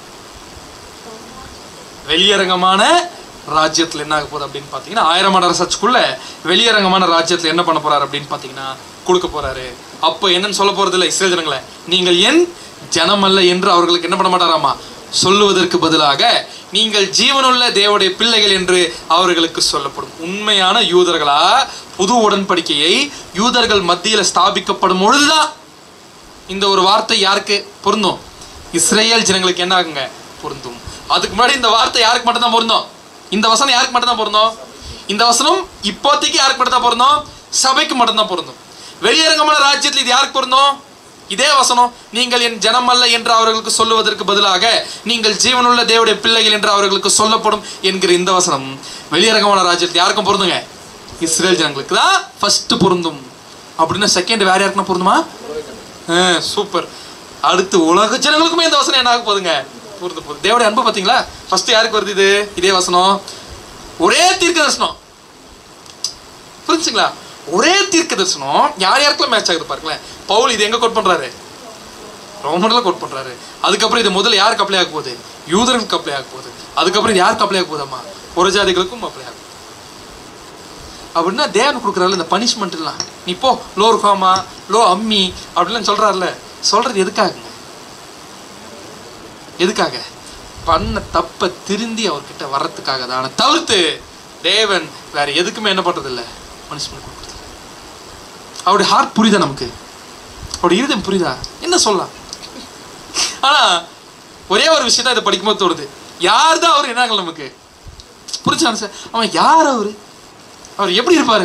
வெளியரங்கமான ராஜ்யத்தில் என்ன ஆக போகுது அப்படின்னு பார்த்தீங்கன்னா ஆயிரம் ஆண்டு சர்ச்சுக்குள்ள வெளியரங்கமான ராஜ்யத்தில் என்ன பண்ண போறாரு அப்படின்னு பார்த்தீங்கன்னா கொடுக்க போறாரு அப்போ என்னன்னு சொல்ல போறது இல்லை இஸ்ரேல் ஜனங்களே நீங்கள் என் ஜனம் அல்ல என்று அவர்களுக்கு என்ன பண்ண மாட்டாராமா சொல்லுவதற்கு பதிலாக நீங்கள் ஜீவனுள்ள தேவனுடைய பிள்ளைகள் என்று அவர்களுக்கு சொல்லப்படும் உண்மையான யூதர்களா புது உடன்படிக்கையை யூதர்கள் மத்தியில் ஸ்தாபிக்கப்படும் பொழுதுதான் இந்த ஒரு வார்த்தை யாருக்கு பொருந்தும் இஸ்ரேல் ஜனங்களுக்கு என்ன ஆகுங்க பொருந்தும் அதுக்கு முன்னாடி இந்த வார்த்தை யாருக்கு மட்டும்தான் பொருந்தும் இந்த வசனம் யாருக்கு மட்டும்தான் பொருந்தும் இந்த வசனம் இப்போதைக்கு யாருக்கு மட்டும்தான் பொருந்தும் சபைக்கு மட்டும்தான் பொருந்தும் வெளியரங்கமான ராஜ்யத்தில் இது யாருக்கு பொருந்தும் இதே வசனம் நீங்கள் என் ஜனம் அல்ல என்று அவர்களுக்கு சொல்லுவதற்கு பதிலாக நீங்கள் ஜீவனுள்ள தேவனுடைய பிள்ளைகள் என்று அவர்களுக்கு சொல்லப்படும் என்கிற இந்த வசனம் வெளியரங்கமான ராஜ்யத்தில் யாருக்கும் பொருந்துங்க இஸ்ரேல் ஜனங்களுக்கு தான் ஃபர்ஸ்ட் பொருந்தும் அப்படின்னா செகண்ட் வேற யாருக்குன்னா பொருந்துமா சூப்பர் அடுத்து உலக ஜனங்களுக்குமே இந்த வசனம் என்ன ஆக போகுதுங்க பொருந்து போகுது தேவடைய அன்பு பார்த்தீங்களா ஃபர்ஸ்ட் யாருக்கு வருது இது இதே வசனம் ஒரே தீர்க்க தரிசனம் புரிஞ்சுங்களா ஒரே தீர்க்க தரிசனம் யார் யாருக்கெல்லாம் மேட்ச் ஆகுது பாருங்களேன் பவுல் இது எங்க கோட் பண்றாரு ரோமன்ல கோட் பண்றாரு அதுக்கப்புறம் இது முதல்ல யாருக்கு அப்ளை ஆக போகுது யூதர்களுக்கு அப்ளை ஆக போகுது அதுக்கப்புறம் இது யாருக்கு அப்ளை ஆக போகுதாம்மா புறஜாதிகளுக்கும் அப்ளை ஆகும் அப்படின்னா தேவன் கொடுக்குறாரு இந்த பனிஷ்மெண்ட் எல்லாம் நீ போ லோ ருகாமா லோ அம்மி அப்படிலாம் சொல்றாருல சொல்றது எதுக்காகங்க எதுக்காக பண்ண தப்ப திருந்தி அவர்கிட்ட வர்றதுக்காக தான் தவிர்த்து தேவன் வேற எதுக்குமே என்ன பண்றது இல்ல பனிஷ்மெண்ட் கொடுக்குறது அவருடைய ஹார்ட் புரியுதா நமக்கு அவருடைய இருதயம் புரியுதா என்ன சொல்லலாம் ஆனா ஒரே ஒரு விஷயம் தான் இதை படிக்கும்போது தோணுது யார் தான் அவர் என்னாங்க நமக்கு புரிஞ்சாங்க சார் அவன் யார் அவரு அவர் எப்படி இருப்பாரு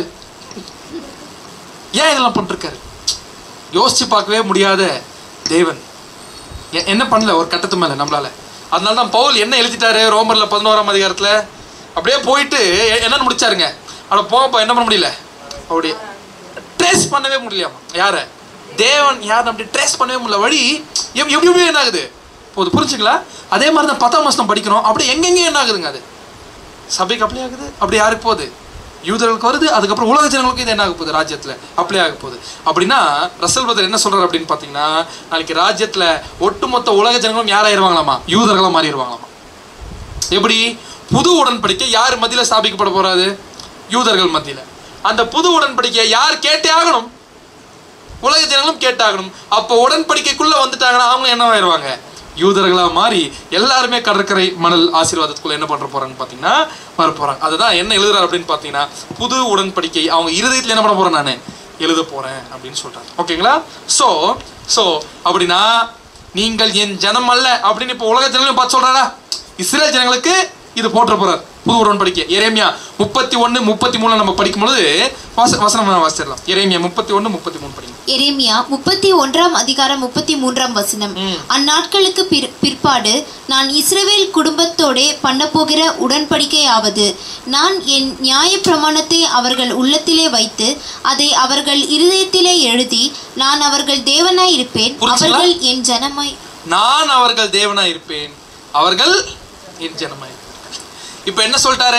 ஏன் இதெல்லாம் பண்ணிருக்காரு யோசிச்சு பார்க்கவே முடியாத தேவன் எ- என்ன பண்ணல ஒரு கட்டத்து மேல நம்மளால அதனால தான் பவுல் என்ன எழுதிட்டாரு ரோமர்ல பதினோராம் அதிகாரத்துல அப்படியே போயிட்டு எ- என்னன்னு முடிச்சாருங்க அட போகப்போ என்ன பண்ண முடியல அப்படி ட்ரேஸ் பண்ணவே முடியலையாமா யார தேவன் யார் அப்படி ட்ரேஸ் பண்ணவே முடியல வழி எப்- எப்படி எப்படி என்ன ஆகுது போது புரிஞ்சுங்களா அதே மாதிரி தான் பத்தாம் மாசம் படிக்கிறோம் அப்படி எங்கெங்க என்ன ஆகுதுங்க அது சபைக்கு அப்ளை ஆகுது அப்படி யாருக்கு போகுது யூதர்களுக்கு வருது அதுக்கப்புறம் உலக ஜனங்களுக்கு இது என்ன ஆக போகுது ராஜ்யத்தில் அப்ளை ஆக போகுது அப்படின்னா ரசல் பதர் என்ன சொல்றாரு அப்படின்னு பார்த்தீங்கன்னா நாளைக்கு ராஜ்யத்தில் ஒட்டுமொத்த உலக ஜனங்களும் யாராயிருவாங்களாமா யூதர்களாக மாறிடுவாங்களாமா எப்படி புது உடன்படிக்கை யார் மத்தியில் ஸ்தாபிக்கப்பட போறாது யூதர்கள் மத்தியில் அந்த புது உடன்படிக்கையை யார் கேட்டே ஆகணும் உலக ஜனங்களும் கேட்டாகணும் அப்போ உடன்படிக்கைக்குள்ள வந்துட்டாங்கன்னா அவங்க என்னவாயிருவாங்க யூதர்களா மாறி எல்லாருமே கடற்கரை மணல் ஆசீர்வாதத்துக்குள்ள என்ன பண்ற போறாங்கன்னு பாத்தீங்கன்னா வர போறாங்க அதுதான் என்ன எழுதுறாரு அப்படின்னு பாத்தீங்கன்னா புது உடன்படிக்கை அவங்க இருதயத்துல என்ன பண்ண போறேன் நான் எழுத போறேன் அப்படின்னு சொல்றாரு ஓகேங்களா சோ சோ அப்படின்னா நீங்கள் என் ஜனம் அல்ல அப்படின்னு இப்போ உலக ஜனங்களையும் பார்த்து சொல்றாரா இஸ்ரேல் ஜனங்களுக்கு இது போற்ற போறார் புது உடன்படிக்கை எரேமியா முப்பத்தி ஒன்று முப்பத்தி மூணு நம்ம படிக்கும் பொழுது வாச வசனம் வாசிச்சிடலாம் எரேமியா முப்பத்தி ஒன்று முப்பத்தி மூணு படிங்க எரேமியா முப்பத்தி ஒன்றாம் அதிகாரம் முப்பத்தி மூன்றாம் வசனம் ம். அந்நாட்களுக்கு பிற்- பிற்பாடு நான் இஸ்ரவேல் குடும்பத்தோடே பண்ணப்போகிற உடன்படிக்கையாவது நான் என் நியாயப்பிரமாணத்தை அவர்கள் உள்ளத்திலே வைத்து அதை அவர்கள் இருதயத்திலே எழுதி நான் அவர்கள் தேவனாய் இருப்பேன் புரிஞ்சுங்களா? அவர்கள் என் ஜனமாய் நான் அவர்கள் தேவனாய் இருப்பேன் அவர்கள் என் ஜனமாய் இருப்பார்கள். இப்போ என்ன சொல்லிட்டாரு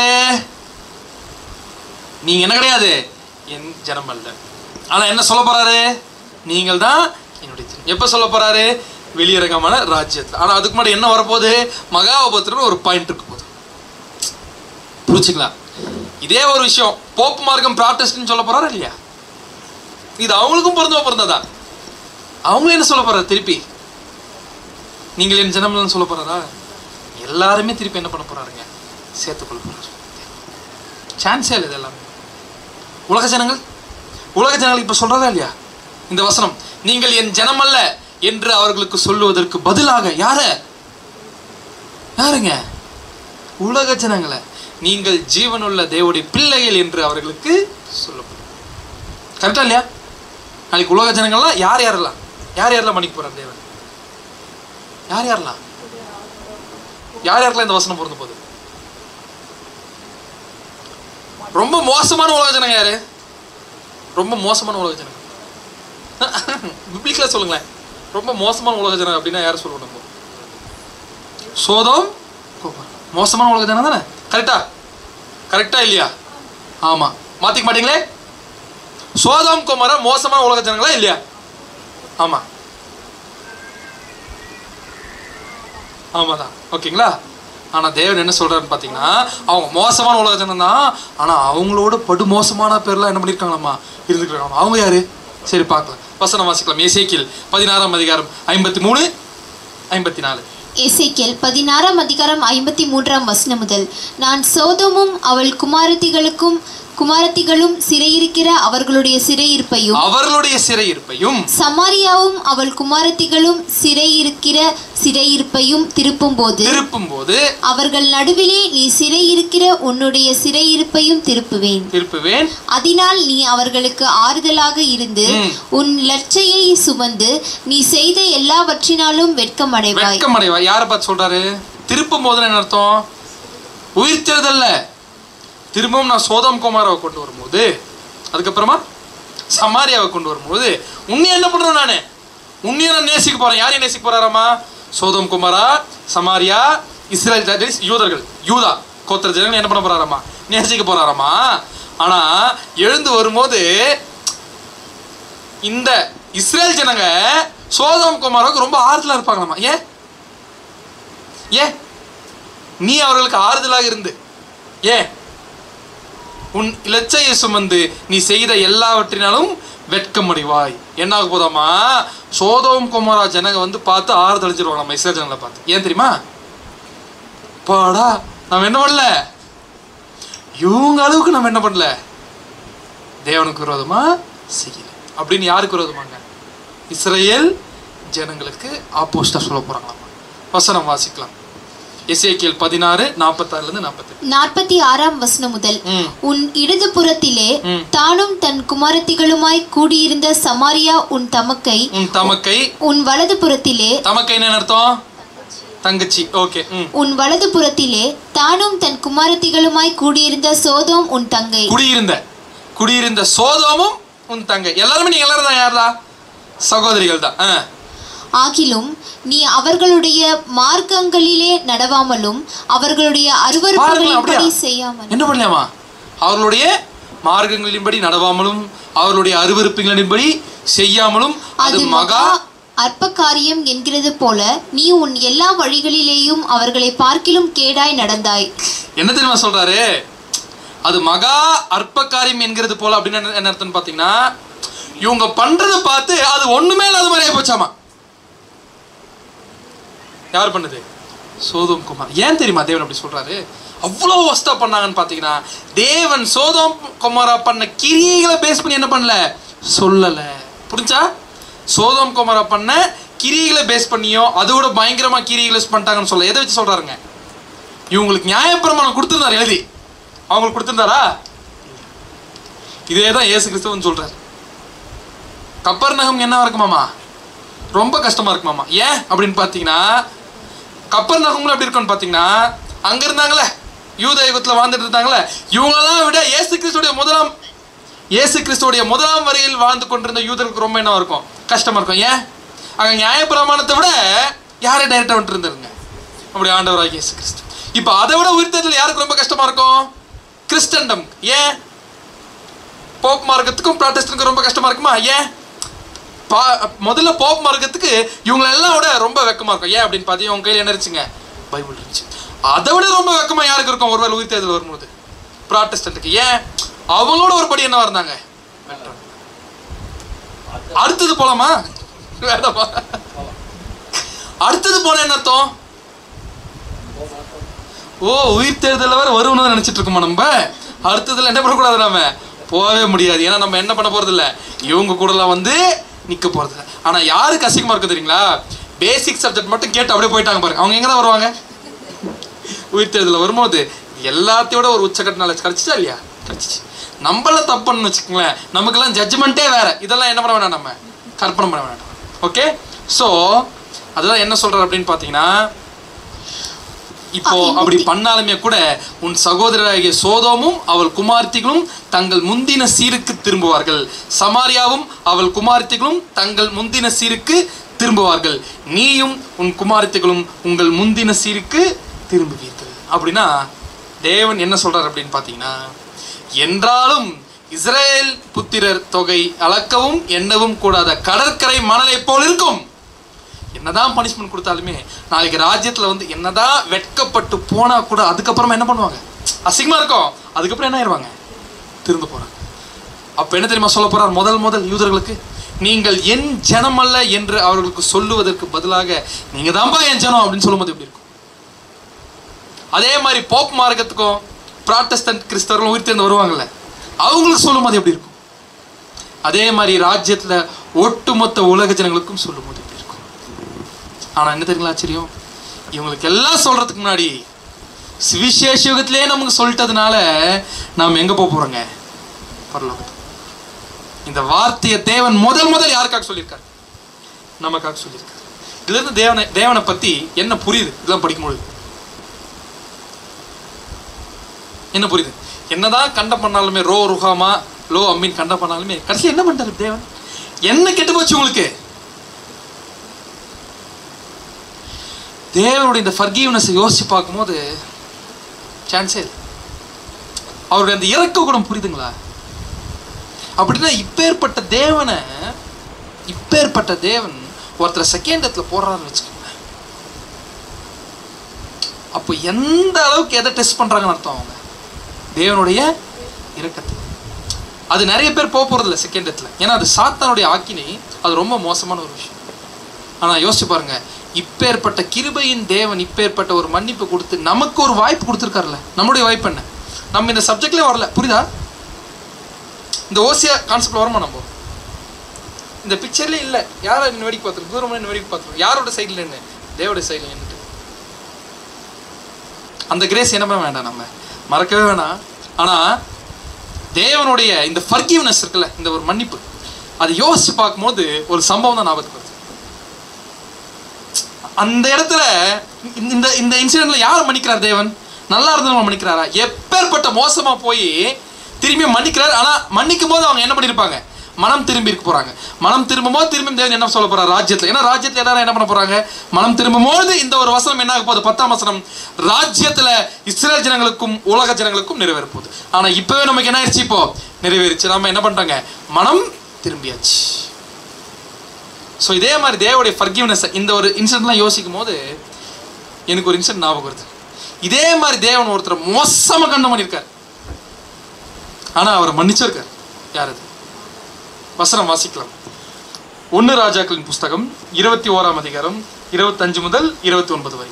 நீங்க என்ன கிடையாது என் ஜனம் அல்ல ஆனா என்ன சொல்ல போறாரு நீங்கள் தான் என்னுடைய ஜனம் எப்ப சொல்ல போறாரு வெளியரங்கமான ராஜ்யத்தில் ஆனா அதுக்கு முன்னாடி என்ன வரப்போகுது மகாபத்திரன்னு ஒரு பாயிண்ட் இருக்கு போகுது புரிச்சுங்களா இதே ஒரு விஷயம் போப் மார்க்கம் ப்ராட்டஸ்ட்னு சொல்ல போறாரா இல்லையா இது அவங்களுக்கும் பொருந்தவா பொருந்ததா அவங்களும் என்ன சொல்ல போறாரு திருப்பி நீங்கள் என் ஜனம்னு சொல்ல போறாரா எல்லாருமே திருப்பி என்ன பண்ண போறாருங்க சேர்த்துக்கொள்ள போறாரு சான்ஸே இல்லை இது எல்லாமே உலக ஜனங்கள் உலக ஜனங்கள் இப்ப சொல்றதா இல்லையா இந்த வசனம் நீங்கள் என் ஜனம் அல்ல என்று அவர்களுக்கு சொல்லுவதற்கு பதிலாக யார யாருங்க உலக ஜனங்களை நீங்கள் ஜீவனுள்ள தேவனுடைய பிள்ளைகள் என்று அவர்களுக்கு சொல்லப்படும் கரெக்டா இல்லையா நாளைக்கு உலக ஜனங்கள்லாம் யார் யாரெல்லாம் யார் யாரெல்லாம் மன்னிக்க போறார் தேவன் யார் யாரெல்லாம் யார் யாருக்கெல்லாம் இந்த வசனம் பொருந்த போகுது ரொம்ப மோசமான உலக ஜனங்க யாரு ரொம்ப மோசமான உலக ஜனங்க பிப்ளிக்கல சொல்லுங்களேன் ரொம்ப மோசமான உலக ஜனங்க அப்படின்னா யாரை சொல்லுவோம் நம்ம சோதம் கோபம். மோசமான உலக ஜனம் தானே கரெக்டா கரெக்டா இல்லையா ஆமா மாத்திக்க மாட்டீங்களே சோதம் குமார மோசமான உலக ஜனங்களா இல்லையா ஆமா ஆமாதான் ஓகேங்களா ஆனா தேவன் என்ன சொல்றாருன்னு பாத்தீங்கன்னா அவங்க மோசமான உலக ஜனம் தான் ஆனா அவங்களோட படு மோசமான பேர்லாம் என்ன பண்ணிருக்காங்களாமா இருந்துக்கிறாங்க அவங்க யாரு சரி பார்க்கலாம் வசனம் வாசிக்கலாம் ஏசேக்கில் பதினாறாம் அதிகாரம் ஐம்பத்தி மூணு ஐம்பத்தி நாலு எசேக்கியேல் பதினாறாம் அதிகாரம் ஐம்பத்தி மூன்றாம் வசனம் முதல் நான் சோதமும் அவள் குமாரத்திகளுக்கும் குமாரத்திகளும் சிறையிருக்கிற அவர்களுடைய சிறையிருப்பையும் அவர்களுடைய சிறையிருப்பையும் சமாரியாவும் அவள் குமாரத்திகளும் சிறையிருக்கிற சிறையிருப்பையும் திருப்பும்போது திருப்பும் போது அவர்கள் நடுவிலே நீ சிறையிருக்கிற உன்னுடைய சிறையிருப்பையும் திருப்புவேன் திருப்புவேன் அதனால் நீ அவர்களுக்கு ஆறுதலாக இருந்து ம். உன் லட்சையை சுமந்து நீ செய்த எல்லாவற்றினாலும் வெட்கமடைவாய் வெட்கம் அடைவா யாரை பார்த்து சொல்றாரு திருப்பும் போது என்ன அர்த்தம் உயிர்த்தெழுதல்ல திரும்பவும் நான் சோதம் குமாராவை கொண்டு வரும்போது அதுக்கப்புறமா சமாரியாவை கொண்டு வரும்போது உன்னை என்ன பண்றேன் நானு உன்னைய நான் நேசிக்க போறேன் யாரையும் நேசிக்க போறாராமா சோதம் குமாரா சமாரியா இஸ்ரேல் that is யூதர்கள் யூதா கோத்திர ஜனங்கள் என்ன பண்ண போறாராமா நேசிக்க போறாராமா ஆனா எழுந்து வரும்போது இந்த இஸ்ரேல் ஜனங்க சோதம் குமாராவுக்கு ரொம்ப ஆறுதலா இருப்பாங்களாமா ஏன் ஏன் நீ அவர்களுக்கு ஆறுதலாக இருந்து ஏன் உன் இலச்சையை சுமந்து நீ செய்த எல்லாவற்றினாலும் வெட்கமடைவாய் என்ன ஆக போதாமா சோதோம் குமாரா ஜனங்க வந்து பார்த்து ஆறுதல் அழிச்சிருவாங்க நம்ம இஸ்ரேல் ஜனங்களை பார்த்து ஏன் தெரியுமா பாடா நம்ம என்ன பண்ணல இவங்க அளவுக்கு நம்ம என்ன பண்ணல தேவனுக்கு விரோதமா செய்யல அப்படின்னு யாருக்கு விரோதமாங்க இஸ்ரேல் ஜனங்களுக்கு ஆப்போசிட்டா சொல்ல போறாங்களாமா வசனம் வாசிக்கலாம் எசேக்கியல் பதினாறு நாற்பத்தாறுலேருந்து நாற்பத்தெட்டு நாற்பத்தி ஆறாம் வசனம் முதல் ம் உன் இடது புறத்திலே ம். தானும் தன் குமாரத்திகளுமாய் கூடியிருந்த சமாரியா உன் தமக்கை உன் தமக்கை உன் வலது புறத்திலே தமக்கை என்ன அர்த்தம் தங்கச்சி ஓகே ம் உன் வலது புறத்திலே தானும் தன் குமாரத்திகளுமாய் கூடியிருந்த சோதோம் உன் தங்கை குடியிருந்த குடியிருந்த சோதோமும் உன் தங்கை எல்லாருமே நீங்க எல்லாரும் தான் யாரா சகோதரிகள் தான் ஆ. ஆகிலும் நீ அவர்களுடைய மார்க்கங்களிலே நடவாமலும் அவர்களுடைய பாருங்களேன், அருவருப்புகளின்படி அப்படியா? செய்யாமலும் என்ன பண்ணலாமா அவர்களுடைய மார்க்கங்களின்படி நடவாமலும் அவர்களுடைய அருவருப்புகளின்படி செய்யாமலும் அது அது மகா மகா அற்ப காரியம் என்கிறது போல நீ உன் எல்லா வழிகளிலேயும் அவர்களை பார்க்கிலும் கேடாய் நடந்தாய் என்ன தெரியுமா சொல்றாரு அது மகா அற்ப காரியம் என்கிறது போல அப்படின்னு என்ன- என்ன அர்த்தம்னு பார்த்தீங்கன்னா இவங்க பண்றதை பார்த்து அது ஒண்ணுமே இல்லாத மாதிரியே போச்சாமா யார் பண்ணுது சோதோம் குமார் ஏன் தெரியுமா தேவன் அப்படி சொல்றாரு அவ்வளோ வஸ்தா பண்ணாங்கன்னு பார்த்தீங்கன்னா தேவன் சோதோம் குமாரா பண்ண கிரியைகளை பேஸ் பண்ணி என்ன பண்ணல சொல்லல புரிஞ்சா சோதோம் குமாரா பண்ண கிரியைகளை பேஸ் பண்ணியோ அதோட பயங்கரமா கிரியைகளை பண்ணிட்டாங்கன்னு சொல்ல எதை வச்சு சொல்றாருங்க இவங்களுக்கு நியாயப்பிரமாணம் கொடுத்துருந்தாரு எழுதி அவங்களுக்கு கொடுத்துருந்தாரா இதே தான் ஏசு கிறிஸ்துவன் சொல்றாரு கப்பர் நகம் என்ன இருக்குமாமா ரொம்ப கஷ்டமா இருக்குமாமா ஏன் அப்படின்னு பார்த்தீங்கன்னா கப்பர் நகம்ல எப்படி இருக்கும்னு பார்த்தீங்கன்னா அங்க இருந்தாங்களே யூத யுகத்தில் வாழ்ந்துட்டு இருந்தாங்களே இவங்களெல்லாம் விட இயேசு கிறிஸ்துடைய முதலாம் இயேசு கிறிஸ்துடைய முதலாம் வரையில் வாழ்ந்து கொண்டிருந்த யூதர்களுக்கு ரொம்ப என்ன இருக்கும் கஷ்டமா இருக்கும் ஏன் அங்க நியாயப்பிரமாணத்தை விட யாரை டைரக்டா வந்துட்டு இருந்தாருங்க அப்படி ஆண்டவராக இயேசு கிறிஸ்து இப்போ அதை விட உயிர்த்ததில் யாருக்கு ரொம்ப கஷ்டமா இருக்கும் கிறிஸ்டண்டம் ஏன் போப் மார்க்கத்துக்கும் ப்ராட்டஸ்டனுக்கும் ரொம்ப கஷ்டமா இருக்குமா ஏன் பா முதல்ல போப் மார்க்கத்துக்கு இவங்களை எல்லாம் விட ரொம்ப வெக்கமா இருக்கும் ஏன் அப்படின்னு பார்த்தீங்க உங்க கையில் என்ன இருந்துச்சுங்க பைபிள் இருந்துச்சு அதை விட ரொம்ப வெக்கமா யாருக்கு இருக்கும் ஒருவேளை உயிர் தேர்தல் வரும்போது ப்ராட்டஸ்டன்ட்டுக்கு ஏன் அவங்களோட ஒரு படி என்ன இருந்தாங்க அடுத்தது போலாமா வேண்டாமா அடுத்தது போன என்ன அர்த்தம் ஓ உயிர் தேர்தலில் வேற வரும்னு நினைச்சிட்டு இருக்கோமா நம்ம அடுத்ததுல என்ன பண்ணக்கூடாது நாம போகவே முடியாது ஏன்னா நம்ம என்ன பண்ண போறது இல்ல இவங்க கூடலாம் வந்து நிக்க போறது இல்ல ஆனா யாருக்கு அசிங்கமா இருக்கு தெரியுங்களா பேசிக் சப்ஜெக்ட் மட்டும் கேட்டு அப்படியே போயிட்டாங்க பாருங்க அவங்க எங்க தான் வருவாங்க உயிர் தேர்தலில் வரும்போது எல்லாத்தையோட ஒரு உச்சக்கட்ட நாலேஜ் கிடைச்சிச்சா இல்லையா கிடைச்சிச்சு நம்மள தப்புன்னு வச்சுக்கோங்களேன் நமக்கெல்லாம் ஜட்ஜ்மெண்ட்டே வேற இதெல்லாம் என்ன பண்ண வேணாம் நம்ம கற்பனை பண்ண வேண்டாம் ஓகே ஸோ அதுதான் என்ன சொல்றாரு அப்படின்னு பார்த்தீங்கன்னா இப்போ அப்படி பண்ணாலுமே கூட உன் சகோதரராகிய சோதோமும் அவள் குமார்த்திகளும் தங்கள் முந்தின சீருக்கு திரும்புவார்கள் சமாரியாவும் அவள் குமார்த்திகளும் தங்கள் முந்தின சீருக்கு திரும்புவார்கள் நீயும் உன் குமார்த்திகளும் உங்கள் முந்தின சீருக்கு திரும்புவீர்கள் அப்படின்னா தேவன் என்ன சொல்றார் அப்படின்னு பார்த்தீங்கன்னா என்றாலும் இஸ்ரேல் புத்திரர் தொகை அளக்கவும் எண்ணவும் கூடாத கடற்கரை மணலை போல் இருக்கும் என்னதான் பனிஷ்மெண்ட் கொடுத்தாலுமே நாளைக்கு ராஜ்யத்துல வந்து என்னதான் வெட்கப்பட்டு போனா கூட அதுக்கப்புறமா என்ன பண்ணுவாங்க அசிங்கமா இருக்கும் அதுக்கப்புறம் என்ன ஆயிடுவாங்க திரும்ப போறாங்க அப்ப என்ன தெரியுமா சொல்ல போறார் முதல் முதல் யூதர்களுக்கு நீங்கள் என் ஜனம் அல்ல என்று அவர்களுக்கு சொல்லுவதற்கு பதிலாக நீங்க தான்பா என் ஜனம் அப்படின்னு சொல்லும்போது எப்படி இருக்கும் அதே மாதிரி போப் மார்க்கத்துக்கும் ப்ராட்டஸ்டன்ட் கிறிஸ்தவர்களும் உயிர் தேர்ந்து வருவாங்கல்ல அவங்களுக்கு சொல்லும்போது எப்படி இருக்கும் அதே மாதிரி ராஜ்யத்துல ஒட்டுமொத்த உலக ஜனங்களுக்கும் சொல்லும்போது எப்படி இருக்கும் ஆனா என்ன தெரியுங்களா ஆச்சரியம் இவங்களுக்கு எல்லாம் சொல்றதுக்கு முன்னாடி சுவிசேஷ யுகத்திலே நமக்கு சொல்லிட்டதுனால நாம் எங்க போக போறோங்க பரலோகத்துக்கு இந்த வார்த்தையை தேவன் முதல் முதல் யாருக்காக சொல்லியிருக்காரு நமக்காக சொல்லியிருக்காரு இதுல இருந்து தேவனை தேவனை பத்தி என்ன புரியுது இதெல்லாம் படிக்கும்போது என்ன புரியுது என்னதான் கண்ட பண்ணாலுமே ரோ ருஹாமா லோ அம்மின் கண்ட பண்ணாலுமே கடைசியில் என்ன பண்ணிட்டாரு தேவன் என்ன கெட்டு போச்சு உங்களுக்கு தேவனுடைய இந்த ஃபர்கிவ்னஸ் யோசிச்சு பார்க்கும்போது சான்ஸே இல்லை அவருடைய அந்த இறக்க குணம் புரியுதுங்களா அப்படின்னா இப்பேற்பட்ட தேவனை இப்பேற்பட்ட தேவன் ஒருத்தர் செகண்ட் இடத்துல போடுறாருன்னு வச்சுக்கோங்க அப்போ எந்த அளவுக்கு எதை டெஸ்ட் பண்றாங்கன்னு அர்த்தம் அவங்க தேவனுடைய இரக்கத்தை அது நிறைய பேர் போக போறது இல்லை செகண்ட் இடத்துல ஏன்னா அது சாத்தானுடைய ஆக்கினை அது ரொம்ப மோசமான ஒரு விஷயம் ஆனா யோசிச்சு பாருங்க இப்பேற்பட்ட கிருபையின் தேவன் இப்பேற்பட்ட ஒரு மன்னிப்பு கொடுத்து நமக்கு ஒரு வாய்ப்பு கொடுத்துருக்காருல்ல நம்முடைய வாய்ப்பு என்ன நம்ம இந்த சப்ஜெக்ட்லேயே வரல புரியுதா இந்த ஓசியா கான்செப்ட் வருமா நம்ம இந்த பிக்சர்லேயே இல்லை யாரை நின்று வேடிக்கை பார்த்துருக்கோம் தூரமாக நின்று வேடிக்கை பார்த்துருக்கோம் யாரோட சைடில் நின்று தேவோட சைடில் நின்றுட்டு அந்த கிரேஸ் என்ன பண்ண வேண்டாம் நம்ம மறக்கவே வேணாம் ஆனால் தேவனுடைய இந்த ஃபர்கிவ்னஸ் இருக்குல்ல இந்த ஒரு மன்னிப்பு அதை யோசிச்சு பார்க்கும்போது ஒரு சம்பவம் தான் ஞாபகத்துக்கு வருது அந்த இடத்துல இந்த- இந்த இந்த இன்சிடென்ட்ல யார் மன்னிக்கிறார் தேவன் நல்லா இருந்தவங்க மன்னிக்கிறாரா எப்பேற்பட்ட மோசமா போய் திரும்பி மன்னிக்கிறார் ஆனா மன்னிக்கும் போது அவங்க என்ன பண்ணிருப்பாங்க மனம் திரும்பி இருக்க போறாங்க மனம் திரும்பும் போது திரும்பி தேவன் என்ன சொல்ல போறார் ராஜ்யத்துல ஏன்னா ராஜ்யத்துல எல்லாரும் என்ன பண்ண போறாங்க மனம் திரும்பும் போது இந்த ஒரு வசனம் என்ன ஆக போகுது பத்தாம் வசனம் ராஜ்யத்துல இஸ்ரேல் ஜனங்களுக்கும் உலக ஜனங்களுக்கும் நிறைவேற போகுது ஆனா இப்பவே நமக்கு என்ன ஆயிடுச்சு இப்போ நிறைவேறிச்சு நம்ம என்ன பண்றாங்க மனம் திரும்பியாச்சு ஸோ இதே மாதிரி தேவனுடைய ஃபர்கிவ்னஸ் இந்த ஒரு இன்சிடென்ட்லாம் யோசிக்கும் போது எனக்கு ஒரு இன்சிடென்ட் ஞாபகம் வருது இதே மாதிரி தேவன் ஒருத்தர் மோசமாக கண்டம் பண்ணியிருக்கார் ஆனால் அவரை மன்னிச்சிருக்கார் யார் அது வசனம் வாசிக்கலாம் ஒன்று ராஜாக்களின் புஸ்தகம் இருபத்தி ஓராம் அதிகாரம் இருபத்தஞ்சு முதல் இருபத்தி ஒன்பது வரை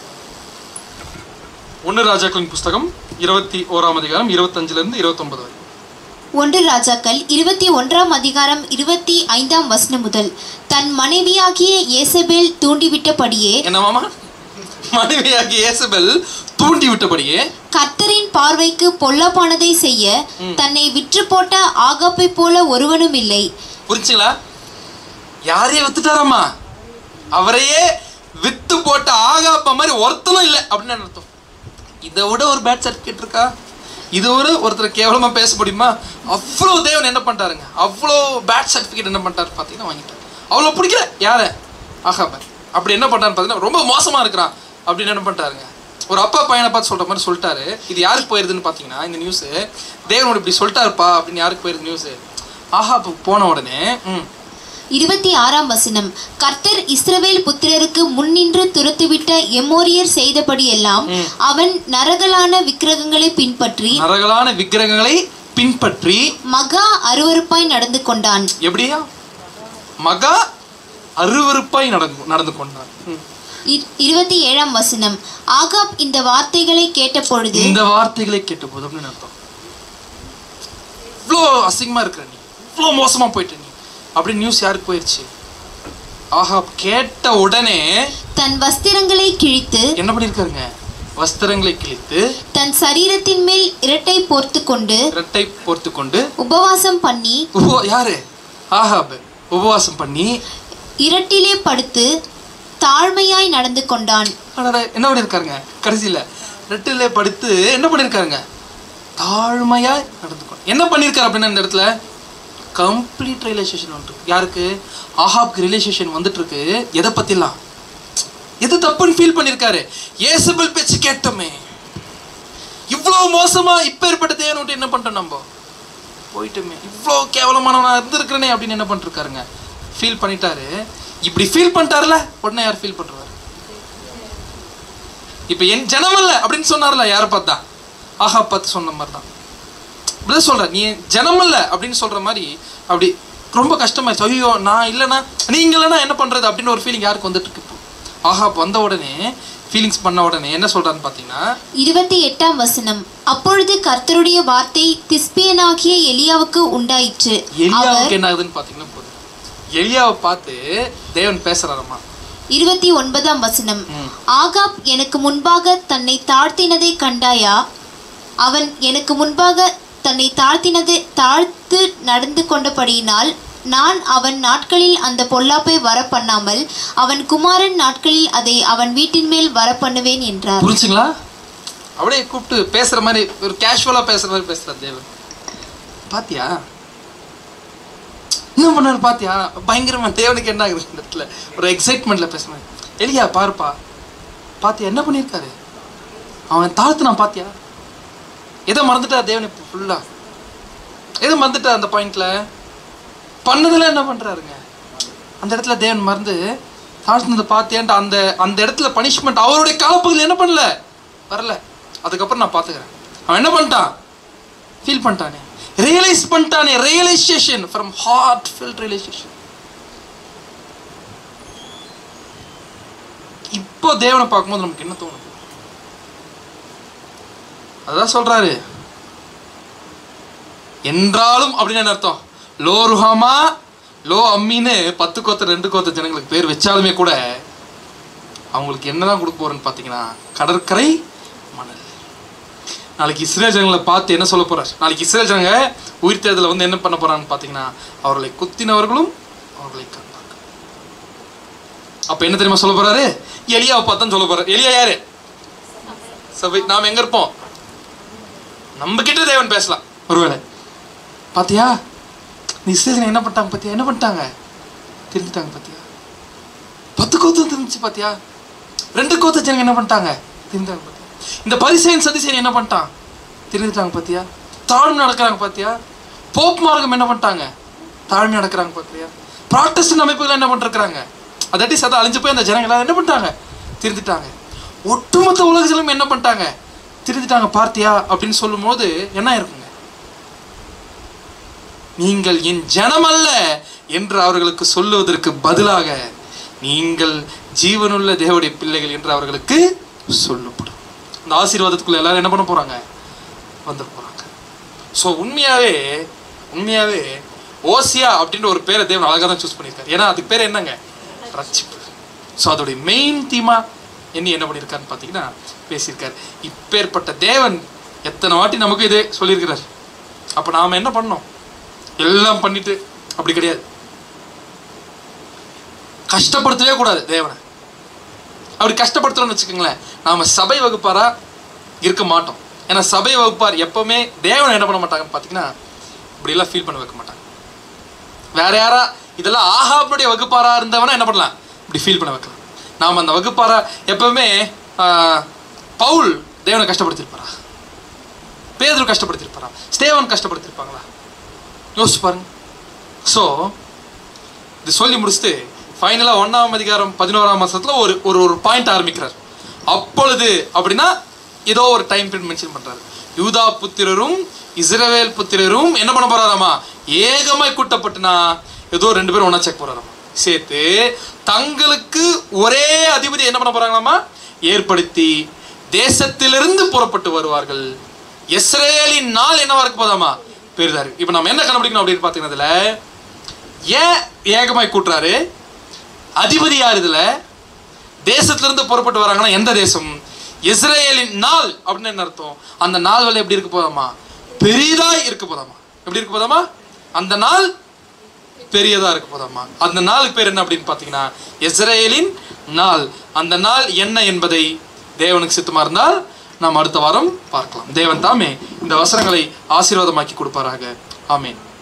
ஒன்று ராஜாக்களின் புஸ்தகம் இருபத்தி ஓராம் அதிகாரம் இருபத்தஞ்சுல இருந்து இருபத்தொன்பது வரை ஒன்று ராஜாக்கள் இருபத்தி ஒன்றாம் அதிகாரம் இருபத்தி ஐந்தாம் வசனம் முதல் தன் மனைவியாகிய ஏசபேல் தூண்டிவிட்டபடியே என்ன மாமா மனைவியாகிய இயேசபெல் தூண்டி விட்டபடியே கர்த்தரின் பார்வைக்கு பொல்லப்பானதை செய்ய தன்னை விற்று போட்ட ஆகாப்பை போல ஒருவனும் இல்லை புரிஞ்சுங்களா யாரையும் வித்துட்டாராமா அவரையே வித்து போட்ட ஆகாப்ப மாதிரி ஒருத்தனும் இல்லை அப்படின்னு அர்த்தம் இதை விட ஒரு பேட் சர்டிஃபிகேட் இருக்கா இதை விட ஒருத்தர் கேவலமா பேச முடியுமா அவ்வளோ தேவன் என்ன பண்ணிட்டாருங்க அவ்வளோ பேட் சர்டிஃபிகேட் என்ன பண்ணிட்டாரு பார்த்தீங்கன்னா வாங்கிட்டார் அவ்வளோ பிடிக்கல யார ஆகாப்ப அப்படி என்ன பண்ணான்னு பார்த்தீங்கன்னா ரொம்ப மோசமா இருக்கிறான் அப்படின்னு என்ன பண்ணிட்டாருங்க ஒரு அப்பா பையனை பார்த்து சொல்ற மாதிரி சொல்லிட்டாரு இது யாருக்கு போயிருதுன்னு பார்த்தீங்கன்னா இந்த நியூஸ் தேவனோட இப்படி சொல்லிட்டாருப்பா அப்படின்னு யாருக்கு போயிருது நியூஸ் ஆஹா போன உடனே ம் இருபத்தி ஆறாம் வசனம் கர்த்தர் இஸ்ரவேல் புத்திரருக்கு முன்னின்று துரத்துவிட்ட எம்மோரியர் செய்தபடியெல்லாம் அவன் நரகலான விக்கிரகங்களை பின்பற்றி நரகலான விக்கிரகங்களை பின்பற்றி மகா அருவருப்பாய் நடந்து கொண்டான் எப்படியா மகா அருவருப்பாய் நடந்து நடந்து கொண்டார் ம். இ- இருபத்தி ஏழாம் வசனம் ஆகாப் இந்த வார்த்தைகளை கேட்ட பொழுது இந்த வார்த்தைகளை கேட்ட போது அப்படின்னு அர்த்தம் இவ்வளோ அசிங்கமா இருக்கிற நீ இவ்வளோ மோசமா போயிட்ட நீ அப்படின்னு நியூஸ் யாருக்கு போயிடுச்சு ஆஹா கேட்ட உடனே தன் வஸ்திரங்களை கிழித்து என்ன பண்ணியிருக்காருங்க வஸ்திரங்களை கிழித்து தன் சரீரத்தின் மேல் இரட்டை போர்த்து கொண்டு இரட்டை போர்த்து கொண்டு உபவாசம் பண்ணி உபவா யாரு ஆஹாப் உபவாசம் பண்ணி இரட்டிலே படுத்து தாழ்மையாய் நடந்து கொண்டான் அடடா, என்ன பண்ணியிருக்காருங்க கடைசியில் ரெட்டிலே படுத்து என்ன பண்ணியிருக்காருங்க தாழ்மையா நடந்துக்கணும் என்ன பண்ணியிருக்காரு அப்படின்னா இந்த இடத்துல கம்ப்ளீட் ரியலைசேஷன் வந்துட்டு யாருக்கு ஆஹாப்க்கு ரியலைசேஷன் வந்துட்டு இருக்கு எதை பத்திலாம் எது தப்புன்னு ஃபீல் பண்ணியிருக்காரு ஏசபல் பேச்சு கேட்டோமே இவ்வளோ மோசமா இப்ப ஏற்பட்ட தேவன் விட்டு என்ன பண்ணிட்டோம் நம்ம போயிட்டுமே இவ்வளோ கேவலமானவனா இருந்திருக்கிறனே அப்படின்னு என்ன பண்ணிருக்காருங்க ஃபீல் பண்ணிட்டாரு இப்படி ஃபீல் பண்ணிட்டாருல உடனே யார் ஃபீல் பண்றாரு இப்போ என் ஜனம் அல்ல அப்படின்னு சொன்னார்ல யாரை பார்த்தா ஆஹா பார்த்து சொன்ன மாதிரி தான் இப்படிதான் சொல்ற நீ ஜனம் அல்ல அப்படின்னு சொல்ற மாதிரி அப்படி ரொம்ப கஷ்டமாயிருச்சு ஐயோ நான் இல்லைன்னா நீங்க இல்லைன்னா என்ன பண்றது அப்படின்னு ஒரு ஃபீலிங் யாருக்கு வந்துட்டு இருக்கு இப்போ ஆஹா வந்த உடனே ஃபீலிங்ஸ் பண்ண உடனே என்ன சொல்றான்னு பார்த்தீங்கன்னா இருபத்தி எட்டாம் வசனம் அப்பொழுது கர்த்தருடைய வார்த்தை திஸ்பியனாகிய எலியாவுக்கு உண்டாயிற்று அவர் எலியாவுக்கு என்ன ஆகுதுன்னு பார்த்தீங்கன்னா போதும் எலியாவை பார்த்து தேவன் பேசுறாரம்மா இருபத்தி ஒன்பதாம் வசனம் ம். ஆகாப் எனக்கு முன்பாக தன்னை தாழ்த்தினதை கண்டாயா அவன் எனக்கு முன்பாக தன்னை தாழ்த்தினது தாழ்த்து நடந்து கொண்டபடியினால் நான் அவன் நாட்களில் அந்த பொல்லாப்பை வர பண்ணாமல் அவன் குமாரன் நாட்களில் அதை அவன் வீட்டின் மேல் வர பண்ணுவேன் என்றார் புரிஞ்சுங்களா அப்படியே கூப்பிட்டு பேசுற மாதிரி ஒரு கேஷுவலா பேசுற மாதிரி பேசுறார் தேவன் பாத்தியா என்ன பண்ணாரு பாத்தியா பயங்கரமா தேவனுக்கு என்ன ஆகுது இந்த இடத்துல ஒரு எக்ஸைட்மெண்ட்ல பேசுறேன் எலியா பாருப்பா பாத்தியா என்ன பண்ணியிருக்காரு அவன் தாழ்த்துனான் பாத்தியா எதை மறந்துட்டா தேவன் இப்போ ஃபுல்லா எதை மறந்துட்டா அந்த பாயிண்ட்ல பண்ணதுல என்ன பண்றாருங்க அந்த இடத்துல தேவன் மறந்து தாழ்த்தினதை பார்த்தியான்ட்டு அந்த அந்த இடத்துல பனிஷ்மெண்ட் அவருடைய காலப்பகுதியில் என்ன பண்ணல வரல அதுக்கப்புறம் நான் பார்த்துக்கிறேன் அவன் என்ன பண்ணிட்டான் ஃபீல் பண்ணிட்டானே ரியலைஸ் பண்ணிட்டானே realisation from heart felt realisation இப்போ தேவனை பார்க்கும்போது நமக்கு என்ன தோணும் அதான் சொல்றாரு என்றாலும் அப்படின்னு என்ன அர்த்தம் லோ ருஹாமா லோ அம்மின்னு பத்து கோத்த ரெண்டு கோத்த ஜனங்களுக்கு பேர் வச்சாலுமே கூட அவங்களுக்கு என்னதான் கொடுக்க போறேன்னு பார்த்தீங்கன்னா கடற்கரை மணல் நாளைக்கு இஸ்ரேல் ஜனங்களை பார்த்து என்ன சொல்ல போறார் நாளைக்கு இஸ்ரேல் ஜனங்க உயிர் தேர்தலில் வந்து என்ன பண்ண போறான்னு பார்த்தீங்கன்னா அவர்களை குத்தினவர்களும் அவர்களை கண்டார்கள் அப்ப என்ன தெரியுமா சொல்ல போறாரு எலியாவை பார்த்தான் சொல்ல போறாரு எலியா யாரு சபை நாம் எங்க இருப்போம் நம்ம கிட்ட தேவன் பேசலாம் ஒருவேளை பாத்தியா நீ இஸ்ரேல் என்ன பண்ணிட்டாங்க பாத்தியா என்ன பண்ணிட்டாங்க திருந்துட்டாங்க பாத்தியா பத்து கோத்து திருந்துச்சு பாத்தியா ரெண்டு கோத்த ஜனங்க என்ன பண்ணிட்டாங்க திருந்தாங்க பாத்தியா இந்த பரிசையன் சதிசேன் என்ன பண்ணிட்டான் திருந்துட்டாங்க பாத்தியா தாழ்மை நடக்கிறாங்க பாத்தியா போப் மார்க்கம் என்ன பண்ணிட்டாங்க தாழ்மை நடக்கிறாங்க பாத்தியா ப்ராட்டஸ்டன் அமைப்புகள் என்ன பண்ணிருக்கிறாங்க அதட்டி சதா அழிஞ்சு போய் அந்த ஜனங்க எல்லாரும் என்ன பண்ணிட்டாங்க திருந்துட்டாங்க ஒட்டுமொத்த உலகத்திலும் என்ன பண்ணிட்டாங்க திருந்துட்டாங்க பார்த்தியா அப்படின்னு சொல்லும்போது என்ன இருக்குங்க நீங்கள் என் ஜனம் அல்ல என்று அவர்களுக்கு சொல்லுவதற்கு பதிலாக நீங்கள் ஜீவனுள்ள தேவனுடைய பிள்ளைகள் என்று அவர்களுக்கு சொல்லப்படும் இந்த ஆசீர்வாதத்துக்குள்ள எல்லாரும் என்ன பண்ண போறாங்க வந்துட போறாங்க ஸோ உண்மையாவே உண்மையாவே ஓசியா அப்படின்ற ஒரு பேரை தேவன் அழகாக தான் சூஸ் பண்ணியிருக்காரு ஏன்னா அதுக்கு பேர் என்னங்க ரட்சிப்பு ஸோ அதோடைய மெயின் தீமா என்ன என்ன பண்ணியிருக்காருன்னு பார்த்தீங்கன்னா பேசியிருக்காரு இப்பேற்பட்ட தேவன் எத்தனை வாட்டி நமக்கு இதே சொல்லியிருக்கிறார் அப்போ நாம் என்ன பண்ணோம் எல்லாம் பண்ணிட்டு அப்படி கிடையாது கஷ்டப்படுத்தவே கூடாது தேவனை அப்படி கஷ்டப்படுத்துறோம்னு வச்சுக்கோங்களேன் நாம சபை வகுப்பாரா இருக்க மாட்டோம் ஏன்னா சபை வகுப்பார் எப்பவுமே தேவனை என்ன பண்ண மாட்டாங்கன்னு பார்த்தீங்கன்னா இப்படியெல்லாம் ஃபீல் பண்ண வைக்க மாட்டாங்க வேற யாரா இதெல்லாம் ஆகாபுடைய வகுப்பாரா இருந்தவனா என்ன பண்ணலாம் இப்படி ஃபீல் பண்ண வைக்கலாம் நாம் அந்த வகுப்பாரா எப்பவுமே ஆஹ், பவுல் தேவனை கஷ்டப்படுத்திருப்பாரா பேதுரு கஷ்டப்படுத்திருப்பாரா ஸ்டேவன் கஷ்டப்படுத்திருப்பாங்களா யோசிச்சு பாருங்க ஸோ இது சொல்லி முடிச்சுட்டு ஃபைனலாக ஒன்றாம் அதிகாரம் பதினோராம் மாசத்துல ஒரு ஒரு ஒரு பாயிண்ட் ஆரம்பிக்கிறார் அப்பொழுது அப்படின்னா ஏதோ ஒரு டைம் பீரியட் மென்ஷன் பண்றாரு யூதா புத்திரரும் இஸ்ரவேல் புத்திரரும் என்ன பண்ண போறாராமா ஏகமாய் கூட்டப்பட்டுனா ஏதோ ரெண்டு பேரும் ஒன்றா செக் போறாராமா சேர்த்து தங்களுக்கு ஒரே அதிபதி என்ன பண்ண போறாங்களாமா ஏற்படுத்தி தேசத்திலிருந்து புறப்பட்டு வருவார்கள் இஸ்ரேலின் நாள் என்னவா இருக்க போதாமா பெரிதா இருக்கு இப்போ நம்ம என்ன கண்டுபிடிக்கணும் அப்படின்னு பார்த்தீங்கன்னா ஏன் ஏகமாய் கூட்டுறாரு அதிபதி யார் இதுல தேசத்துல இருந்து புறப்பட்டு வராங்கன்னா எந்த தேசம் இஸ்ரேலின் நாள் அப்படின்னு என்ன அர்த்தம் அந்த நாள் வேலை எப்படி இருக்க போதாமா பெரிதாய் இருக்க போதாமா எப்படி இருக்க போதாமா அந்த நாள் பெரியதா இருக்க போதாமா அந்த நாளுக்கு பேர் என்ன அப்படின்னு பார்த்தீங்கன்னா இஸ்ரேலின் நாள் அந்த நாள் என்ன என்பதை தேவனுக்கு சித்தமா இருந்தால் நாம் அடுத்த வாரம் பார்க்கலாம் தேவன் தாமே இந்த வசனங்களை ஆசீர்வாதமாக்கி கொடுப்பாராக ஆமென்